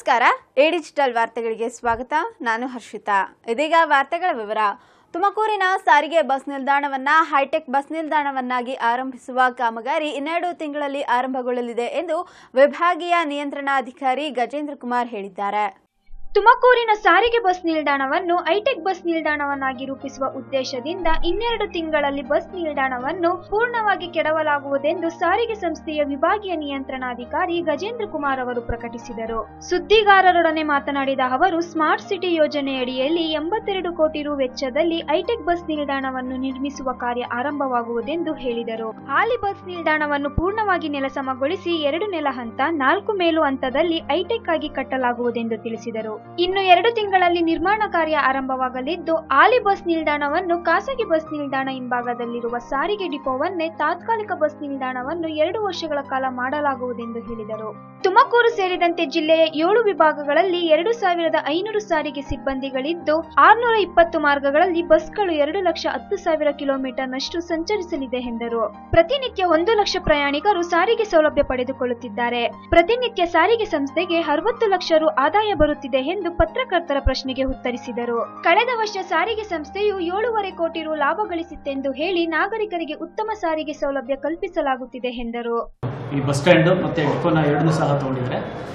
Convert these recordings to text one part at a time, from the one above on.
ನಮಸ್ಕಾರ A digital ವಾರ್ತೆಗಳಿಗೆ ಸ್ವಾಗತ ನಾನು ಹರ್ಷಿತಾ ಇದೀಗ ವಾರ್ತೆಗಳ ವಿವರ ತುಮಕೂರಿನ ಸಾರಿಗೆ ಬಸ್ ನಿಲ್ದಾಣವನ್ನ ಹೈಟೆಕ್ ಬಸ್ ನಿಲ್ದಾಣವನ್ನಾಗಿ ಆರಂಭಿಸುವ ಕಾಮಗಾರಿ ಇನ್ನೆರಡು ತಿಂಗಳಲ್ಲಿ ಆರಂಭಗೊಳ್ಳಲಿದೆ ಎಂದು ವಿಭಾಗೀಯ ನಿಯಂತ್ರಣಾಧಿಕಾರಿ ಗಜೇಂದ್ರ ಕುಮಾರ್ ಹೇಳಿದ್ದಾರೆ ತುಮಕೂರಿನ ಸಾರಿಗೆ ಬಸ್ ನಿಲ್ದಾಣವನ್ನು ಐಟೆಕ್ ಬಸ್ ನಿಲ್ದಾಣವನ್ನಾಗಿ ರೂಪಿಸುವ ಉದ್ದೇಶದಿಂದ ಇನ್ನೆರಡು ತಿಂಗಳಲ್ಲಿ ಬಸ್ ನಿಲ್ದಾಣವನ್ನು ಪೂರ್ಣವಾಗಿ ಕೆಡವಲಾಗುವುದೆಂದು ಸಾರಿಗೆ ಸಂಸ್ಥೆಯ ವಿಭಾಗೀಯ ನಿಯಂತ್ರಣಾಧಿಕಾರಿ ಗಜೇಂದ್ರ ಕುಮಾರ್ ಅವರು ಪ್ರಕಟಿಸಿದರು ಸುದ್ದಿಗಾರರೊಡನೆ ಮಾತನಾಡಿದ ಅವರು ಸ್ಮಾರ್ಟ್ ಸಿಟಿ ಯೋಜನೆಯಡಿಯಲ್ಲಿ ಎಂಬತ್ತೆರಡು ಕೋಟಿ ರು ವೆಚ್ಚದಲ್ಲಿ ಐಟೆಕ್ ಬಸ್ ನಿಲ್ದಾಣವನ್ನು ನಿರ್ಮಿಸುವ ಕಾರ್ಯ ಆರಂಭವಾಗುವುದೆಂದು ಹೇಳಿದರು ಹಾಲಿ ಬಸ್ ನಿಲ್ದಾಣವನ್ನು ಪೂರ್ಣವಾಗಿ ನೆಲಸಮಗೊಳಿಸಿ ಎರಡು ನೆಲ ಹಂತ ನಾಲ್ಕು ಮೇಲು ಹಂತದಲ್ಲಿ ಐಟೆಕ್ ಆಗಿ ಕಟ್ಟಲಾಗುವುದೆಂದು ತಿಳಿಸಿದರು ಇನ್ನು ಎರಡು ತಿಂಗಳಲ್ಲಿ ನಿರ್ಮಾಣ ಕಾರ್ಯ ಆರಂಭವಾಗಲಿದ್ದು ಹಾಲಿ ಬಸ್ ನಿಲ್ದಾಣವನ್ನು ಖಾಸಗಿ ಬಸ್ ನಿಲ್ದಾಣ ಹಿಂಭಾಗದಲ್ಲಿರುವ ಸಾರಿಗೆ ಡಿಪೋವನ್ನೇ ತಾತ್ಕಾಲಿಕ ಬಸ್ ನಿಲ್ದಾಣವನ್ನು ಎರಡು ವರ್ಷಗಳ ಕಾಲ ಮಾಡಲಾಗುವುದೆಂದು ಹೇಳಿದರು ತುಮಕೂರು ಸೇರಿದಂತೆ ಜಿಲ್ಲೆಯ ಏಳು ವಿಭಾಗಗಳಲ್ಲಿ ಎರಡು ಸಾವಿರದ ಐನೂರು ಸಾರಿಗೆ ಸಿಬ್ಬಂದಿಗಳಿದ್ದು ಆರ್ನೂರ ಇಪ್ಪತ್ತು ಮಾರ್ಗಗಳಲ್ಲಿ ಬಸ್ಗಳು ಎರಡು ಲಕ್ಷ ಹತ್ತು ಸಾವಿರ ಕಿಲೋಮೀಟರ್ನಷ್ಟು ಸಂಚರಿಸಲಿದೆ ಎಂದರು ಪ್ರತಿನಿತ್ಯ ಒಂದು ಲಕ್ಷ ಪ್ರಯಾಣಿಕರು ಸಾರಿಗೆ ಸೌಲಭ್ಯ ಪಡೆದುಕೊಳ್ಳುತ್ತಿದ್ದಾರೆ ಪ್ರತಿನಿತ್ಯ ಸಾರಿಗೆ ಸಂಸ್ಥೆಗೆ ಅರವತ್ತು ಲಕ್ಷ ರು ಆದಾಯ ಬರುತ್ತಿದೆ ಎಂದು ಪತ್ರಕರ್ತರ ಪ್ರಶ್ನೆಗೆ ಉತ್ತರಿಸಿದರು ಕಳೆದ ವರ್ಷ ಸಾರಿಗೆ ಸಂಸ್ಥೆಯು ಏಳೂವರೆ ಕೋಟಿ ರು ಲಾಭ ಗಳಿಸಿತ್ತೆಂದು ಹೇಳಿ ನಾಗರಿಕರಿಗೆ ಉತ್ತಮ ಸಾರಿಗೆ ಸೌಲಭ್ಯ ಕಲ್ಪಿಸಲಾಗುತ್ತಿದೆ ಎಂದರು ಈ ಬಸ್ ಸ್ಟ್ಯಾಂಡು ಮತ್ತು ಡಿಪೋನ ಎರಡನ್ನೂ ಸಹ ತೊಗೊಂಡಿದ್ದಾರೆ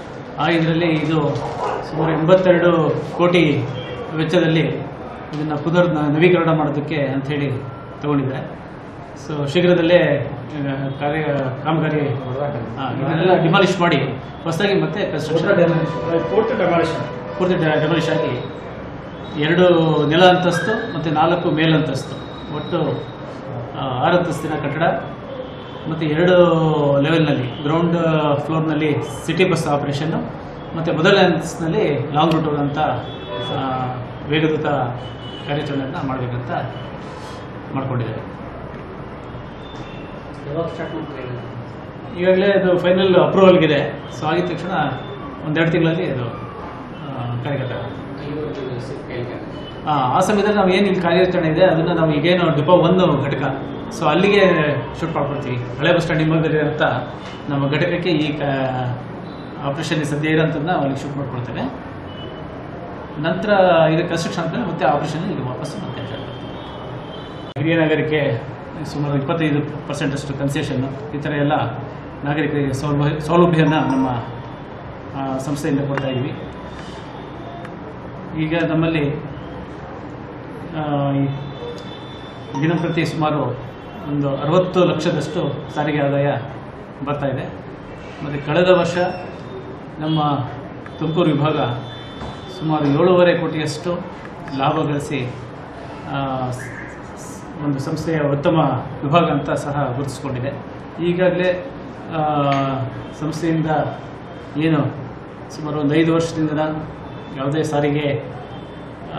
ಆ ಇದರಲ್ಲಿ ಇದು ಸುಮಾರು ಎಂಬತ್ತೆರಡು ಕೋಟಿ ವೆಚ್ಚದಲ್ಲಿ ಇದನ್ನು ಪುನರ್ ನ- ನವೀಕರಣ ಮಾಡೋದಕ್ಕೆ ಅಂಥೇಳಿ ತಗೊಂಡಿದ್ದಾರೆ ಸೊ ಶೀಘ್ರದಲ್ಲೇ ಆ, ಕಾರ್ಯ ಕಾಮಗಾರಿ ಆ, ಇದನ್ನೆಲ್ಲ ಡಿಮಾಲಿಷ್ ಮಾಡಿ ಹೊಸದಾಗಿ ಮತ್ತೆ ಕನ್ಸ್ಟ್ರಕ್ಷನ್ ಪೂರ್ತಿ ಡೆಮಾಲಿಷನ್ ಪೂರ್ತಿ ಡೆಮಾಲಿಷ್ ಆಗಿ ಎರಡು ನೆಲ ಅಂತಸ್ತು ಮತ್ತು ನಾಲ್ಕು ಮೇಲಂತಸ್ತು ಒಟ್ಟು ಆ, ಆರು ಅಂತಸ್ತಿನ ಕಟ್ಟಡ ಮತ್ತು ಎರಡು ಲೆವೆಲ್ನಲ್ಲಿ ಗ್ರೌಂಡ್ ಫ್ಲೋರ್ನಲ್ಲಿ ಸಿಟಿ ಬಸ್ ಆಪರೇಷನ್ನು ಮತ್ತು ಮೊದಲನೇ ಅಂತಸ್ತಿನಲ್ಲಿ ಲಾಂಗ್ ರೂಟ್ ಅಂತ ಆ, ವೇಗದೂತ ಕಾರ್ಯಾಚರಣೆಯನ್ನು ಮಾಡಬೇಕಂತ ಮಾಡ್ಕೊಂಡಿದ್ದಾರೆ ಯಾವಾಗ ಸ್ಟಾರ್ಟ್ ಮಾಡ್ತಾರೆ ಈಗಾಗಲೇ ಅದು ಫೈನಲ್ ಅಪ್ರೂವಲ್ಗಿದೆ ಸೊ ಆಗಿದ ತಕ್ಷಣ ಒಂದೆರಡು ತಿಂಗಳಲ್ಲಿ ಅದು ಆ, ಕಾರ್ಯಗತ ಆಗುತ್ತೆ. ಆ, ಆ ಸಮಯದಲ್ಲಿ ನಾವು ಏನು ಇಲ್ಲಿ ಕಾರ್ಯಾಚರಣೆ ಇದೆ ಅದನ್ನು ನಾವು ಈಗೇನು ಡಿಪೋ ಒಂದು ಘಟಕ ಸೊ ಅಲ್ಲಿಗೆ ಶೂಟ್ ಮಾಡ್ಕೊಳ್ತೀವಿ ಹಳೆ ಬಸ್ ಸ್ಟ್ಯಾಂಡ್ ಹಿಂಭಾಗದಲ್ಲಿರುವಂಥ ನಮ್ಮ ಘಟಕಕ್ಕೆ ಈ ಆಪರೇಷನ್ ಸದ್ಯ ಇರೋಂಥದ್ದನ್ನ ಅಲ್ಲಿಗೆ ಶೂಟ್ ಮಾಡ್ಕೊಳ್ತೇವೆ ನಂತರ ಇದು ಕನ್ಸ್ಟ್ರಕ್ಷನ್ ಆದಮೇಲೆ ಮತ್ತೆ ಆಪರೇಷನ್ ಇಲ್ಲಿ ವಾಪಸ್ ಮತ್ತೆ start ಮಾಡ್ತೀವಿ. ಹಿರಿಯ ನಾಗರಿಕೆ ಸುಮಾರು ಇಪ್ಪತ್ತೈದು ಪರ್ಸೆಂಟಷ್ಟು ಕನ್ಸೆಷನ್ನು ಈ ಥರ ಎಲ್ಲ ನಾಗರಿಕರಿಗೆ ಸೌಲಭ್ಯ ಸೌಲಭ್ಯನ ನಮ್ಮ ಆ, ಸಂಸ್ಥೆಯಿಂದ ಕೊಡ್ತಾ ಇದ್ದೀವಿ ಈಗ ನಮ್ಮಲ್ಲಿ ಆ, ಈ ದಿನಂಪ್ರತಿ ಸುಮಾರು ಒಂದು ಅರವತ್ತು ಲಕ್ಷದಷ್ಟು ಸಾರಿಗೆ ಆದಾಯ ಬರ್ತಾ ಇದೆ ಮತ್ತು ಕಳೆದ ವರ್ಷ ನಮ್ಮ ತುಮಕೂರು ವಿಭಾಗ ಸುಮಾರು ಏಳೂವರೆ ಕೋಟಿಯಷ್ಟು ಲಾಭ ಗಳಿಸಿ ಆ, ಸ್- ಸ್- ಒಂದು ಸಂಸ್ಥೆಯ ಉತ್ತಮ ವಿಭಾಗ ಅಂತ ಸಹ ಗುರುತಿಸಿಕೊಂಡಿದೆ ಈಗಾಗಲೇ ಆ, ಸಂಸ್ಥೆಯಿಂದ ಏನು ಸುಮಾರು ಒಂದು ಐದು ವರ್ಷದಿಂದ ಯಾವುದೇ ಸಾರಿಗೆ ಆ,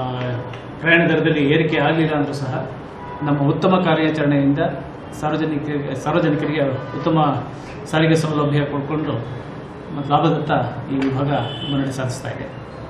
ಪ್ರಯಾಣ ದರದಲ್ಲಿ ಏರಿಕೆ ಆಗಲಿಲ್ಲ ಅಂದರೂ ಸಹ ನಮ್ಮ ಉತ್ತಮ ಕಾರ್ಯಾಚರಣೆಯಿಂದ ಸಾರ್ವಜನಿಕರಿಗೆ ಸಾರ್ವಜನಿಕರಿಗೆ ಉತ್ತಮ ಸಾರಿಗೆ ಸೌಲಭ್ಯ ಕೊಡ್ಕೊಂಡು ಮತ್ತು ಲಾಭದತ್ತ ಈ ವಿಭಾಗ ಮುನ್ನಡೆ ಸಾಧಿಸ್ತಾ ಇದೆ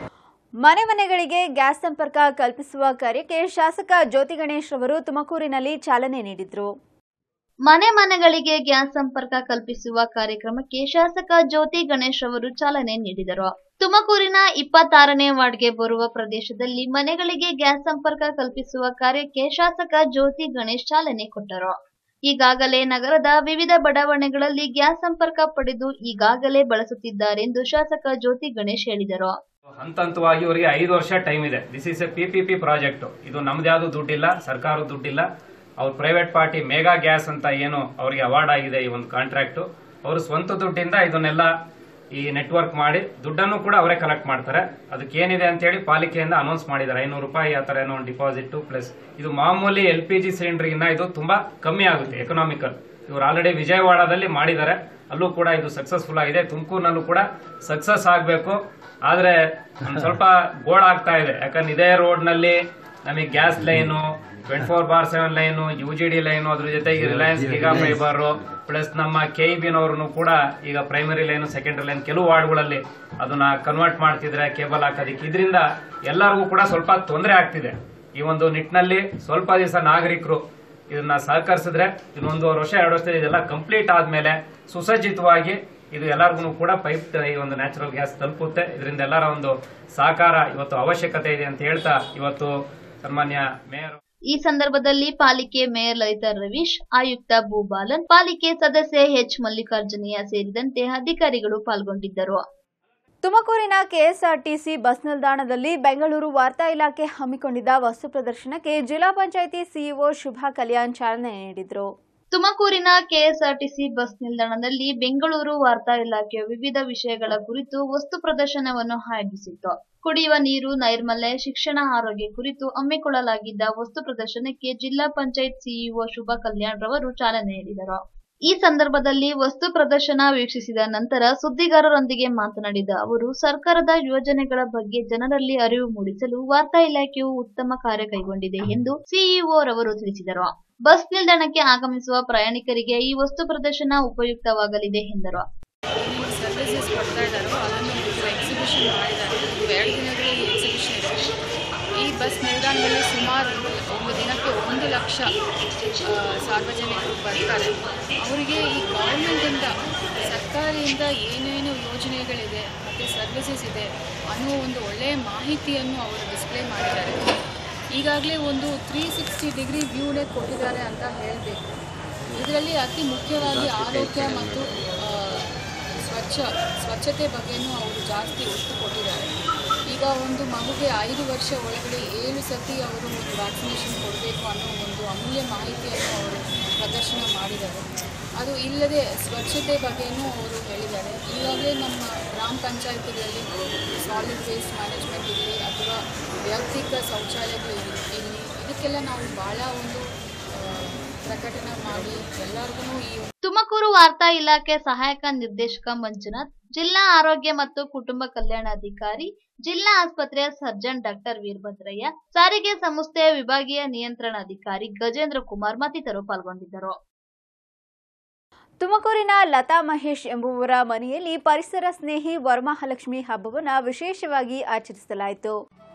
ಮನೆ ಮನೆಗಳಿಗೆ ಗ್ಯಾಸ್ ಸಂಪರ್ಕ ಕಲ್ಪಿಸುವ ಕಾರ್ಯಕ್ಕೆ ಶಾಸಕ ಜ್ಯೋತಿ ಗಣೇಶ್ ಅವರು ತುಮಕೂರಿನಲ್ಲಿ ಚಾಲನೆ ನೀಡಿದ್ರು ಮನೆ ಮನೆಗಳಿಗೆ ಗ್ಯಾಸ್ ಸಂಪರ್ಕ ಕಲ್ಪಿಸುವ ಕಾರ್ಯಕ್ರಮಕ್ಕೆ ಶಾಸಕ ಜ್ಯೋತಿ ಗಣೇಶ್ ಅವರು ಚಾಲನೆ ನೀಡಿದರು ತುಮಕೂರಿನ ಇಪ್ಪತ್ತಾರನೇ ವಾರ್ಡ್ಗೆ ಬರುವ ಪ್ರದೇಶದಲ್ಲಿ ಮನೆಗಳಿಗೆ ಗ್ಯಾಸ್ ಸಂಪರ್ಕ ಕಲ್ಪಿಸುವ ಕಾರ್ಯಕ್ಕೆ ಶಾಸಕ ಜ್ಯೋತಿ ಗಣೇಶ್ ಚಾಲನೆ ಕೊಟ್ಟರು ಈಗಾಗಲೇ ನಗರದ ವಿವಿಧ ಬಡಾವಣೆಗಳಲ್ಲಿ ಗ್ಯಾಸ್ ಸಂಪರ್ಕ ಪಡೆದು ಈಗಾಗಲೇ ಬಳಸುತ್ತಿದ್ದಾರೆಂದು ಶಾಸಕ ಜ್ಯೋತಿ ಗಣೇಶ್ ಹೇಳಿದರು ಹಂತ ಹಂತವಾಗಿ ಇವರಿಗೆ ಐದು ವರ್ಷ ಟೈಮ್ ಇದೆ this is a P P P project ಇದು ನಮ್ದು ಯಾವುದು ದುಡ್ಡಿಲ್ಲ ಸರ್ಕಾರದ ದುಡ್ಡಿಲ್ಲ ಅವ್ರ ಪ್ರೈವೇಟ್ ಪಾರ್ಟಿ ಮೇಗಾ ಗ್ಯಾಸ್ ಅಂತ ಏನು ಅವರಿಗೆ ಅವಾರ್ಡ್ ಆಗಿದೆ ಈ ಒಂದು ಕಾಂಟ್ರಾಕ್ಟ್ ಅವರು ಸ್ವಂತ ದುಡ್ಡಿಂದ ಇದನ್ನೆಲ್ಲ ಈ ನೆಟ್ವರ್ಕ್ ಮಾಡಿ ದುಡ್ಡನ್ನು ಕೂಡ ಅವರೇ ಕಲೆಕ್ಟ್ ಮಾಡ್ತಾರೆ ಅದಕ್ಕೆ ಏನಿದೆ ಅಂತ ಹೇಳಿ ಪಾಲಿಕೆಯಿಂದ ಅನೌನ್ಸ್ ಮಾಡಿದ್ದಾರೆ ಐನೂರು ರೂಪಾಯಿ ಆ ಥರ ಏನೋ ಒಂದು ಡಿಪಾಸಿಟ್ ಪ್ಲಸ್ ಇದು ಮಾಮೂಲಿ ಎಲ್ ಪಿ ಜಿ ಸಿಲಿಂಡರ್ಗಿನ್ನ ಇದು ತುಂಬಾ ಕಮ್ಮಿ ಆಗುತ್ತೆ ಎಕನಾಮಿಕಲ್ ಇವರು ಆಲ್ರೆಡಿ ವಿಜಯವಾಡದಲ್ಲಿ ಮಾಡಿದ್ದಾರೆ ಅಲ್ಲೂ ಕೂಡ ಇದು ಸಕ್ಸಸ್ಫುಲ್ ಆಗಿದೆ ತುಮಕೂರಿನಲ್ಲೂ ಕೂಡ ಸಕ್ಸಸ್ ಆಗಬೇಕು ಆದ್ರೆ ಒಂದ್ ಸ್ವಲ್ಪ ಗೋಳ್ ಆಗ್ತಾ ಇದೆ ಯಾಕಂದ್ರೆ ಇದೇ ರೋಡ್ ನಲ್ಲಿ ನಮಗೆ gas line twenty four bar seven line U G D line ಅದ್ರ ಜೊತೆಗೆ ರಿಲಯನ್ಸ್ ಗಿಗಾ ಫೈಬರ್ ಪ್ಲಸ್ ನಮ್ಮ ಕೆ ಇ ಬಿನವ್ರು ಕೂಡ ಈಗ ಪ್ರೈಮರಿ ಲೈನು ಸೆಕೆಂಡರಿ ಲೈನ್ ಕೆಲವು ವಾರ್ಡ್ಗಳಲ್ಲಿ ಅದನ್ನ ಕನ್ವರ್ಟ್ ಮಾಡ್ತಿದ್ರೆ ಕೇಬಲ್ ಹಾಕೋದಿಕ್ಕೆ ಇದರಿಂದ ಎಲ್ಲರಿಗೂ ಕೂಡ ಸ್ವಲ್ಪ ತೊಂದರೆ ಆಗ್ತಿದೆ ಈ ಒಂದು ನಿಟ್ಟಿನಲ್ಲಿ ಸ್ವಲ್ಪ ದಿವಸ ನಾಗರಿಕರು ಇದನ್ನ ಸಹಕರಿಸಿದ್ರೆ ಇನ್ನೊಂದೂವರೆ ವರ್ಷ ಎರಡು ವರ್ಷದಲ್ಲಿ ಇದೆಲ್ಲ ಕಂಪ್ಲೀಟ್ ಆದ್ಮೇಲೆ ಸುಸಜ್ಜಿತವಾಗಿ ಇದು ಎಲ್ಲರಿಗೂ ಕೂಡ ಪೈಪ್ ಈ ಒಂದು ನ್ಯಾಚುರಲ್ ಗ್ಯಾಸ್ ತಲುಪುತ್ತೆ ಇದರಿಂದ ಎಲ್ಲರ ಒಂದು ಸಹಕಾರ ಇವತ್ತು ಅವಶ್ಯಕತೆ ಇದೆ ಅಂತ ಹೇಳ್ತಾ ಇವತ್ತು ಸನ್ಮಾನ್ಯ ಮೇಯರ್ ಈ ಸಂದರ್ಭದಲ್ಲಿ ಪಾಲಿಕೆ ಮೇಯರ್ ಲಲಿತಾ ರವೀಶ್ ಆಯುಕ್ತ ಭೂಬಾಲನ್ ಪಾಲಿಕೆ ಸದಸ್ಯ ಎಚ್ ಮಲ್ಲಿಕಾರ್ಜುನಯ್ಯ ಸೇರಿದಂತೆ ಅಧಿಕಾರಿಗಳು ಪಾಲ್ಗೊಂಡಿದ್ದರು ತುಮಕೂರಿನ ಕೆಎಸ್ಆರ್ಟಿಸಿ ಬಸ್ ನಿಲ್ದಾಣದಲ್ಲಿ ಬೆಂಗಳೂರು ವಾರ್ತಾ ಇಲಾಖೆ ಹಮ್ಮಿಕೊಂಡಿದ್ದ ವಸ್ತು ಪ್ರದರ್ಶನಕ್ಕೆ ಜಿಲ್ಲಾ ಪಂಚಾಯಿತಿ ಸಿಇಒ ಶುಭಾ ಕಲ್ಯಾಣ್ ಚಾಲನೆ ನೀಡಿದರು ತುಮಕೂರಿನ ಕೆಎಸ್ಆರ್ಟಿಸಿ ಬಸ್ ನಿಲ್ದಾಣದಲ್ಲಿ ಬೆಂಗಳೂರು ವಾರ್ತಾ ಇಲಾಖೆಯ ವಿವಿಧ ವಿಷಯಗಳ ಕುರಿತು ವಸ್ತು ಪ್ರದರ್ಶನವನ್ನು ಆಯೋಜಿಸಿತ್ತು ಕುಡಿಯುವ ನೀರು ನೈರ್ಮಲ್ಯ ಶಿಕ್ಷಣ ಆರೋಗ್ಯ ಕುರಿತು ಹಮ್ಮಿಕೊಳ್ಳಲಾಗಿದ್ದ ವಸ್ತು ಪ್ರದರ್ಶನಕ್ಕೆ ಜಿಲ್ಲಾ ಪಂಚಾಯತ್ ಸಿಇಒ ಶುಭಾ ಕಲ್ಯಾಣ್ ರವರು ಚಾಲನೆ ನೀಡಿದರು ಈ ಸಂದರ್ಭದಲ್ಲಿ ವಸ್ತು ಪ್ರದರ್ಶನ ವೀಕ್ಷಿಸಿದ ನಂತರ ಸುದ್ದಿಗಾರರೊಂದಿಗೆ ಮಾತನಾಡಿದ ಅವರು ಸರ್ಕಾರದ ಯೋಜನೆಗಳ ಬಗ್ಗೆ ಜನರಲ್ಲಿ ಅರಿವು ಮೂಡಿಸಲು ವಾರ್ತಾ ಇಲಾಖೆಯು ಉತ್ತಮ ಕಾರ್ಯ ಕೈಗೊಂಡಿದೆ ಎಂದು ಸಿಇಒ ರವರು ತಿಳಿಸಿದರು ಬಸ್ ನಿಲ್ದಾಣಕ್ಕೆ ಆಗಮಿಸುವ ಪ್ರಯಾಣಿಕರಿಗೆ ಈ ವಸ್ತು ಪ್ರದರ್ಶನ ಉಪಯುಕ್ತವಾಗಲಿದೆ ಎಂದರು ಸರ್ವಿಸಸ್ ಕೊಡ್ತಾ ಇದ್ದಾರೋ ಅದನ್ನು ಒಂದು ಎಕ್ಸಿಬಿಷನ್ ಮಾಡಿದ್ದಾರೆ ಇದು ಎರಡು ದಿನಗಳ ಈ ಎಕ್ಸಿಬಿಷನ್ ಇದೆ ಈ ಬಸ್ ನಿಲ್ದಾಣದಲ್ಲಿ ಸುಮಾರು ಒಂದು ದಿನಕ್ಕೆ ಒಂದು ಲಕ್ಷ ಆ, ಸಾರ್ವಜನಿಕರು ಬರ್ತಾರೆ ಅವರಿಗೆ ಈ ಗೌರ್ಮೆಂಟಿಂದ ಸರ್ಕಾರದಿಂದ ಏನೇನು ಯೋಜನೆಗಳಿದೆ ಮತ್ತು ಸರ್ವಿಸಸ್ ಇದೆ ಅನ್ನೋ ಒಂದು ಒಳ್ಳೆಯ ಮಾಹಿತಿಯನ್ನು ಅವರು ಡಿಸ್ಪ್ಲೇ ಮಾಡಿದ್ದಾರೆ ಈಗಾಗಲೇ ಒಂದು ತ್ರೀ ಸಿಕ್ಸ್ಟಿ ಡಿಗ್ರಿ ವ್ಯೂನೇ ಕೊಟ್ಟಿದ್ದಾರೆ ಅಂತ ಹೇಳಬೇಕು ಇದರಲ್ಲಿ ಅತಿ ಮುಖ್ಯವಾಗಿ ಆರೋಗ್ಯ ಮತ್ತು ಆ, ಸ್ವಚ್ಛ ಸ್ವಚ್ಛತೆ ಬಗ್ಗೆನೂ ಅವರು ಜಾಸ್ತಿ ಒತ್ತು ಕೊಟ್ಟಿದ್ದಾರೆ ಈಗ ಒಂದು ಮಗುಗೆ ಐದು ವರ್ಷ ಒಳಗಡೆ ಏಳು ಸತಿ ಅವರು ಒಂದು ವ್ಯಾಕ್ಸಿನೇಷನ್ ಕೊಡಬೇಕು ಅನ್ನೋ ಒಂದು ಅಮೂಲ್ಯ ಮಾಹಿತಿಯನ್ನು ಅವರು ಪ್ರದರ್ಶನ ಮಾಡಿದ್ದಾರೆ ಅದು ಇಲ್ಲದೆ ಸ್ವಚ್ಛತೆ ಬಗ್ಗೆನೂ ಅವರು ಹೇಳಿದ್ದಾರೆ ಈಗಾಗಲೇ ನಮ್ಮ ಗ್ರಾಮ ಪಂಚಾಯತಿಗಳಲ್ಲಿ ಸಾಲಿಡ್ ವೇಸ್ಟ್ ಮ್ಯಾನೇಜ್ಮೆಂಟ್ ಇರಲಿ ಅಥವಾ ವೈಯಕ್ತಿಕ ಶೌಚಾಲಯಗಳು ಇರಲಿ ಇರಲಿ ಇದಕ್ಕೆಲ್ಲ ನಾವು ಭಾಳ ಒಂದು ಆ, ಪ್ರಕಟಣೆ ಮಾಡಿ ಎಲ್ಲರಿಗೂ ಈ ತುಮಕೂರು ವಾರ್ತಾ ಇಲಾಖೆ ಸಹಾಯಕ ನಿರ್ದೇಶಕ ಮಂಜುನಾಥ್ ಜಿಲ್ಲಾ ಆರೋಗ್ಯ ಮತ್ತು ಕುಟುಂಬ ಕಲ್ಯಾಣಾಧಿಕಾರಿ ಜಿಲ್ಲಾ ಆಸ್ಪತ್ರೆಯ ಸರ್ಜನ್ ಡಾಕ್ಟರ್ ವೀರಭದ್ರಯ್ಯ ಸಾರಿಗೆ ಸಂಸ್ಥೆಯ ವಿಭಾಗೀಯ ನಿಯಂತ್ರಣಾಧಿಕಾರಿ ಗಜೇಂದ್ರ ಕುಮಾರ್ ಮತ್ತಿತರರು ಪಾಲ್ಗೊಂಡಿದ್ದರು ತುಮಕೂರಿನ ಲತಾ ಮಹೇಶ್ ಎಂಬುವರ ಮನೆಯಲ್ಲಿ ಪರಿಸರ ಸ್ನೇಹಿ ವರಮಹಾಲಕ್ಷ್ಮಿ ಹಬ್ಬವನ್ನು ವಿಶೇಷವಾಗಿ ಆಚರಿಸಲಾಯಿತು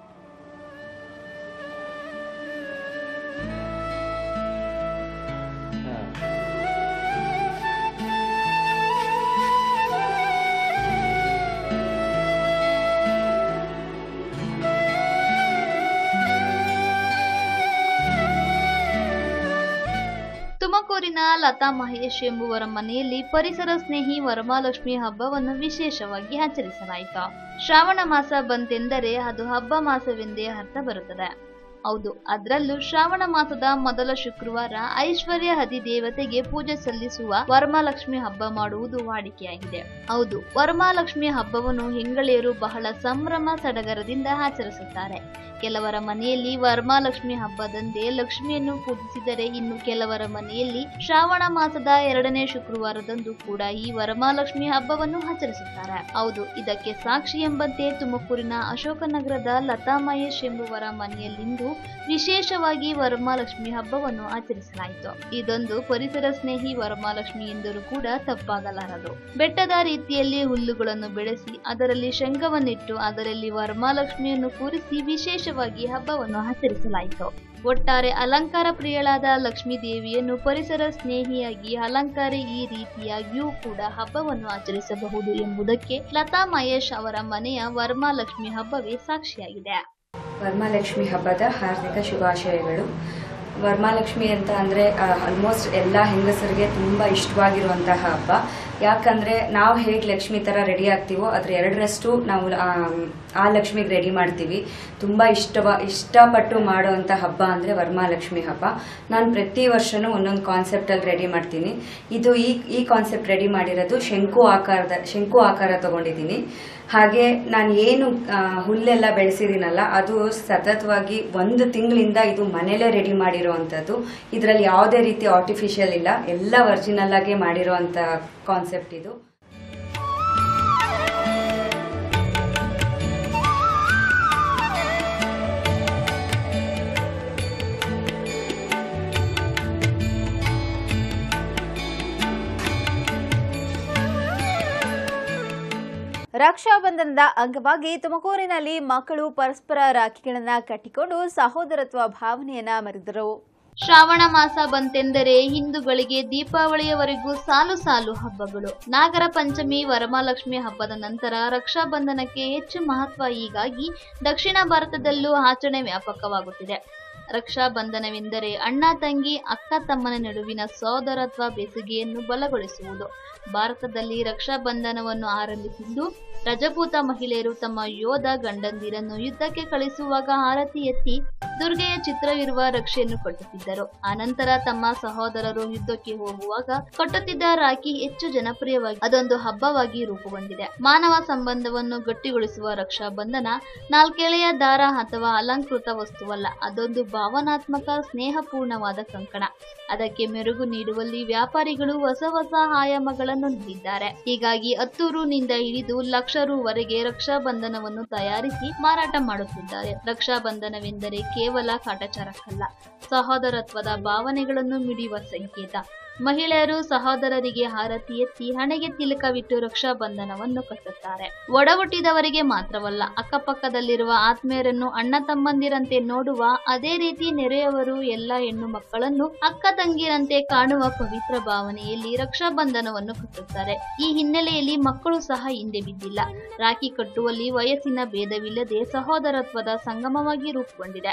ತುಮಕೂರಿನ ಲತಾ ಮಹೇಶ್ ಎಂಬುವರ ಮನೆಯಲ್ಲಿ ಪರಿಸರ ಸ್ನೇಹಿ ವರಮಹಾಲಕ್ಷ್ಮಿ ಹಬ್ಬವನ್ನು ವಿಶೇಷವಾಗಿ ಆಚರಿಸಲಾಯಿತು ಶ್ರಾವಣ ಮಾಸ ಬಂತೆಂದರೆ ಅದು ಹಬ್ಬ ಮಾಸವೆಂದೇ ಅರ್ಥ ಬರುತ್ತದೆ ಹೌದು ಅದರಲ್ಲೂ ಶ್ರಾವಣ ಮಾಸದ ಮೊದಲ ಶುಕ್ರವಾರ ಐಶ್ವರ್ಯ ಅಧಿದೇವತೆಗೆ ಪೂಜೆ ಸಲ್ಲಿಸುವ ವರಮಹಾಲಕ್ಷ್ಮಿ ಹಬ್ಬ ಮಾಡುವುದು ವಾಡಿಕೆಯಾಗಿದೆ ಹೌದು ವರಮಹಾಲಕ್ಷ್ಮಿ ಹಬ್ಬವನ್ನು ಹೆಂಗಳೆಯರು ಬಹಳ ಸಂಭ್ರಮ ಸಡಗರದಿಂದ ಆಚರಿಸುತ್ತಾರೆ ಕೆಲವರ ಮನೆಯಲ್ಲಿ ವರಮಹಾಲಕ್ಷ್ಮಿ ಹಬ್ಬದಂದೇ ಲಕ್ಷ್ಮಿಯನ್ನು ಪೂಜಿಸಿದರೆ ಇನ್ನು ಕೆಲವರ ಮನೆಯಲ್ಲಿ ಶ್ರಾವಣ ಮಾಸದ ಎರಡನೇ ಶುಕ್ರವಾರದಂದು ಕೂಡ ಈ ವರಮಹಾಲಕ್ಷ್ಮಿ ಹಬ್ಬವನ್ನು ಆಚರಿಸುತ್ತಾರೆ ಹೌದು ಇದಕ್ಕೆ ಸಾಕ್ಷಿ ಎಂಬಂತೆ ತುಮಕೂರಿನ ಅಶೋಕನಗರದ ಲತಾ ಮಹೇಶ್ ಎಂಬುವರ ಮನೆಯಲ್ಲಿಂದು ವಿಶೇಷವಾಗಿ ವರಮಹಾಲಕ್ಷ್ಮಿ ಹಬ್ಬವನ್ನು ಆಚರಿಸಲಾಯಿತು ಇದೊಂದು ಪರಿಸರ ಸ್ನೇಹಿ ವರಮಹಾಲಕ್ಷ್ಮಿ ಎಂದರೂ ಕೂಡ ತಪ್ಪಾಗಲಾರದು ಬೆಟ್ಟದ ರೀತಿಯಲ್ಲಿ ಹುಲ್ಲುಗಳನ್ನು ಬೆಳೆಸಿ ಅದರಲ್ಲಿ ಶಂಖವನ್ನಿಟ್ಟು ಅದರಲ್ಲಿ ವರಮಹಾಲಕ್ಷ್ಮಿಯನ್ನು ಕೂರಿಸಿ ವಿಶೇಷವಾಗಿ ಹಬ್ಬವನ್ನು ಆಚರಿಸಲಾಯಿತು ಒಟ್ಟಾರೆ ಅಲಂಕಾರ ಪ್ರಿಯಳಾದ ಲಕ್ಷ್ಮೀ ದೇವಿಯನ್ನು ಪರಿಸರ ಸ್ನೇಹಿಯಾಗಿ ಅಲಂಕಾರ ಈ ರೀತಿಯಾಗಿಯೂ ಕೂಡ ಹಬ್ಬವನ್ನು ಆಚರಿಸಬಹುದು ಎಂಬುದಕ್ಕೆ ಲತಾ ಮಹೇಶ್ ಅವರ ಮನೆಯ ವರಮಹಾಲಕ್ಷ್ಮಿ ಹಬ್ಬವೇ ಸಾಕ್ಷಿಯಾಗಿದೆ ವರಮಹಾಲಕ್ಷ್ಮಿ ಹಬ್ಬದ ಹಾರ್ದಿಕ ಶುಭಾಶಯಗಳು ವರಮಹಾಲಕ್ಷ್ಮಿ ಅಂತ ಅಂದರೆ ಆಲ್ಮೋಸ್ಟ್ ಎಲ್ಲ ಹೆಂಗಸರಿಗೆ ತುಂಬ ಇಷ್ಟವಾಗಿರುವಂತಹ ಹಬ್ಬ ಯಾಕಂದರೆ ನಾವು ಹೇಗೆ ಲಕ್ಷ್ಮಿ ಥರ ರೆಡಿ ಆಗ್ತೀವೋ ಅದ್ರ ಎರಡರಷ್ಟು ನಾವು ಆ, ಆ ಲಕ್ಷ್ಮಿಗೆ ರೆಡಿ ಮಾಡ್ತೀವಿ ತುಂಬ ಇಷ್ಟವ ಇಷ್ಟಪಟ್ಟು ಮಾಡುವಂಥ ಹಬ್ಬ ಅಂದರೆ ವರಮಹಾಲಕ್ಷ್ಮಿ ಹಬ್ಬ ನಾನು ಪ್ರತಿ ವರ್ಷವೂ ಒಂದೊಂದು ಕಾನ್ಸೆಪ್ಟಲ್ಲಿ ರೆಡಿ ಮಾಡ್ತೀನಿ ಇದು ಈ ಈ ಕಾನ್ಸೆಪ್ಟ್ ರೆಡಿ ಮಾಡಿರೋದು ಶಂಕು ಆಕಾರದ ಶಂಕು ಆಕಾರ ತಗೊಂಡಿದ್ದೀನಿ ಹಾಗೆ ನಾನು ಏನು ಆ, ಹುಲ್ಲೆಲ್ಲ ಬೆಳೆಸಿದ್ದೀನಲ್ಲ ಅದು ಸತತವಾಗಿ ಒಂದು ತಿಂಗಳಿಂದ ಇದು ಮನೇಲೇ ರೆಡಿ ಮಾಡಿರೋವಂಥದ್ದು ಇದರಲ್ಲಿ ಯಾವುದೇ ರೀತಿ ಆರ್ಟಿಫಿಷಿಯಲ್ ಇಲ್ಲ ಎಲ್ಲ ಒರಿಜಿನಲ್ ಆಗಿ ಮಾಡಿರೋವಂಥ ಕಾನ್ಸೆಪ್ಟ್ ಇದು ರಕ್ಷಾಬಂಧನದ ಅಂಗವಾಗಿ ತುಮಕೂರಿನಲ್ಲಿ ಮಕ್ಕಳು ಪರಸ್ಪರ ರಾಖಿಗಳನ್ನ ಕಟ್ಟಿಕೊಂಡು ಸಹೋದರತ್ವ ಭಾವನೆಯನ್ನ ಮೆರೆದರು ಶ್ರಾವಣ ಮಾಸ ಬಂತೆಂದರೆ ಹಿಂದೂಗಳಿಗೆ ದೀಪಾವಳಿಯವರೆಗೂ ಸಾಲು ಸಾಲು ಹಬ್ಬಗಳು ನಾಗರ ಪಂಚಮಿ ವರಮಹಾಲಕ್ಷ್ಮಿ ಹಬ್ಬದ ನಂತರ ರಕ್ಷಾ ಬಂಧನಕ್ಕೆ ಹೆಚ್ಚು ಮಹತ್ವ ಹೀಗಾಗಿ ದಕ್ಷಿಣ ಭಾರತದಲ್ಲೂ ಆಚರಣೆ ವ್ಯಾಪಕವಾಗುತ್ತಿದೆ ರಕ್ಷಾ ಬಂಧನವೆಂದರೆ ಅಣ್ಣ ತಂಗಿ ಅಕ್ಕ ತಮ್ಮನ ನಡುವಿನ ಸೋದರತ್ವ ಬೆಸುಗೆಯನ್ನು ಬಲಗೊಳಿಸುವುದು ಭಾರತದಲ್ಲಿ ರಕ್ಷಾ ಬಂಧನವನ್ನು ಆರಂಭಿಸಿದ್ದು ರಜಪೂತ ಮಹಿಳೆಯರು ತಮ್ಮ ಯೋಧ ಗಂಡಂದಿರನ್ನು ಯುದ್ಧಕ್ಕೆ ಕಳಿಸುವಾಗ ಆರತಿ ಎತ್ತಿ ದುರ್ಗೆಯ ಚಿತ್ರವಿರುವ ರಕ್ಷೆಯನ್ನು ಕಟ್ಟುತ್ತಿದ್ದರು ಆನಂತರ ತಮ್ಮ ಸಹೋದರರು ಯುದ್ಧಕ್ಕೆ ಹೋಗುವಾಗ ಕಟ್ಟುತ್ತಿದ್ದ ರಾಖಿ ಹೆಚ್ಚು ಜನಪ್ರಿಯವಾಗಿ ಅದೊಂದು ಹಬ್ಬವಾಗಿ ರೂಪುಗೊಂಡಿದೆ ಮಾನವ ಸಂಬಂಧವನ್ನು ಗಟ್ಟಿಗೊಳಿಸುವ ರಕ್ಷಾ ಬಂಧನ ನಾಲ್ಕೆಳೆಯ ದಾರ ಅಥವಾ ಅಲಂಕೃತ ವಸ್ತುವಲ್ಲ ಅದೊಂದು ಭಾವನಾತ್ಮಕ ಸ್ನೇಹಪೂರ್ಣವಾದ ಕಂಕಣ ಅದಕ್ಕೆ ಮೆರುಗು ನೀಡುವಲ್ಲಿ ವ್ಯಾಪಾರಿಗಳು ಹೊಸ ಹೊಸ ಆಯಾಮಗಳನ್ನು ನೀಡಿದ್ದಾರೆ ಹೀಗಾಗಿ ಹತ್ತು ರುನಿಂದ ಹಿಡಿದು ಲಕ್ಷ ರುವರೆಗೆ ರಕ್ಷಾ ಬಂಧನವನ್ನು ತಯಾರಿಸಿ ಮಾರಾಟ ಮಾಡುತ್ತಿದ್ದಾರೆ ರಕ್ಷಾ ಬಂಧನವೆಂದರೆ ಕೇವಲ ಕಾಟಚಾರಕ್ಕಲ್ಲ ಸಹೋದರತ್ವದ ಭಾವನೆಗಳನ್ನು ಮಿಡಿಯುವ ಸಂಕೇತ ಮಹಿಳೆಯರು ಸಹೋದರರಿಗೆ ಹಾರತಿ ಎತ್ತಿ ಹಣೆಗೆ ತಿಲಕವಿಟ್ಟು ರಕ್ಷಾ ಬಂಧನವನ್ನು ಕಟ್ಟುತ್ತಾರೆ ಒಡ ಹುಟ್ಟಿದವರಿಗೆ ಮಾತ್ರವಲ್ಲ ಅಕ್ಕಪಕ್ಕದಲ್ಲಿರುವ ಆತ್ಮೀಯರನ್ನು ಅಣ್ಣ ತಮ್ಮಂದಿರಂತೆ ನೋಡುವ ಅದೇ ರೀತಿ ನೆರೆಯವರು ಎಲ್ಲ ಹೆಣ್ಣು ಮಕ್ಕಳನ್ನು ಅಕ್ಕ ತಂಗಿರಂತೆ ಕಾಣುವ ಪವಿತ್ರ ಭಾವನೆಯಲ್ಲಿ ರಕ್ಷಾ ಬಂಧನವನ್ನು ಕಟ್ಟುತ್ತಾರೆ ಈ ಹಿನ್ನೆಲೆಯಲ್ಲಿ ಮಕ್ಕಳು ಸಹ ಹಿಂದೆ ಬಿದ್ದಿಲ್ಲ ರಾಖಿ ಕಟ್ಟುವಲ್ಲಿ ವಯಸ್ಸಿನ ಭೇದವಿಲ್ಲದೆ ಸಹೋದರತ್ವದ ಸಂಗಮವಾಗಿ ರೂಪುಗೊಂಡಿದೆ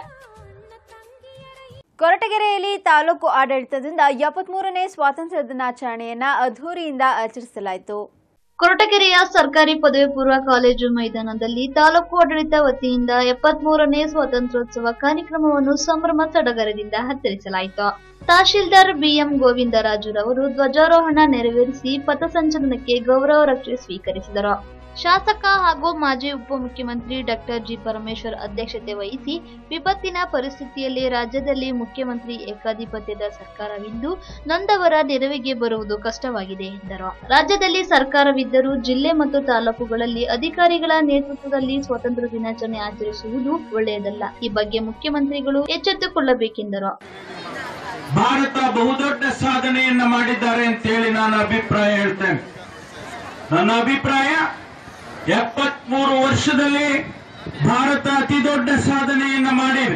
ಕೊರಟಗೆರೆಯಲ್ಲಿ ತಾಲೂಕು ಆಡಳಿತದಿಂದ ಎಪ್ಪತ್ಮೂರನೇ ಸ್ವಾತಂತ್ರ್ಯ ದಿನಾಚರಣೆಯನ್ನ ಅದ್ಧೂರಿಯಿಂದ ಆಚರಿಸಲಾಯಿತು ಕೊರಟಗೆರೆಯ ಸರ್ಕಾರಿ ಪದವಿ ಪೂರ್ವ ಕಾಲೇಜು ಮೈದಾನದಲ್ಲಿ ತಾಲೂಕು ಆಡಳಿತ ವತಿಯಿಂದ ಎಪ್ಪತ್ಮೂರನೇ ಸ್ವಾತಂತ್ರ್ಯೋತ್ಸವ ಕಾರ್ಯಕ್ರಮವನ್ನು ಸಂಭ್ರಮ ಸಡಗರದಿಂದ ಆಚರಿಸಲಾಯಿತು ತಹಶೀಲ್ದಾರ್ ಬಿಎಂ ಗೋವಿಂದರಾಜುರವರು ಧ್ವಜಾರೋಹಣ ನೆರವೇರಿಸಿ ಪಥಸಂಚಲನಕ್ಕೆ ಗೌರವ ರಕ್ಷೆ ಸ್ವೀಕರಿಸಿದರು ಶಾಸಕ ಹಾಗೂ ಮಾಜಿ ಉಪಮುಖ್ಯಮಂತ್ರಿ ಡಾಕ್ಟರ್ ಜಿ ಪರಮೇಶ್ವರ್ ಅಧ್ಯಕ್ಷತೆ ವಹಿಸಿ ವಿಪತ್ತಿನ ಪರಿಸ್ಥಿತಿಯಲ್ಲಿ ರಾಜ್ಯದಲ್ಲಿ ಮುಖ್ಯಮಂತ್ರಿ ಏಕಾಧಿಪತ್ಯದ ಸರ್ಕಾರವಿದ್ದು ನೊಂದವರ ನೆರವಿಗೆ ಬರುವುದು ಕಷ್ಟವಾಗಿದೆ ಎಂದರು ರಾಜ್ಯದಲ್ಲಿ ಸರ್ಕಾರವಿದ್ದರೂ ಜಿಲ್ಲೆ ಮತ್ತು ತಾಲೂಕುಗಳಲ್ಲಿ ಅಧಿಕಾರಿಗಳ ನೇತೃತ್ವದಲ್ಲಿ ಸ್ವಾತಂತ್ರ್ಯ ದಿನಾಚರಣೆ ಆಚರಿಸುವುದು ಒಳ್ಳೆಯದಲ್ಲ ಈ ಬಗ್ಗೆ ಮುಖ್ಯಮಂತ್ರಿಗಳು ಎಚ್ಚೆತ್ತುಕೊಳ್ಳಬೇಕೆಂದರು ಭಾರತ ಬಹುದೊಡ್ಡ ಸಾಧನೆಯನ್ನ ಮಾಡಿದ್ದಾರೆ ಅಂತೇಳಿ ನಾನು ಅಭಿಪ್ರಾಯ ಹೇಳ್ತೇನೆ ನನ್ನ ಅಭಿಪ್ರಾಯ ಎಪ್ಪತ್ಮೂರು ವರ್ಷದಲ್ಲಿ ಭಾರತ ಅತಿ ದೊಡ್ಡ ಸಾಧನೆಯನ್ನ ಮಾಡಿದೆ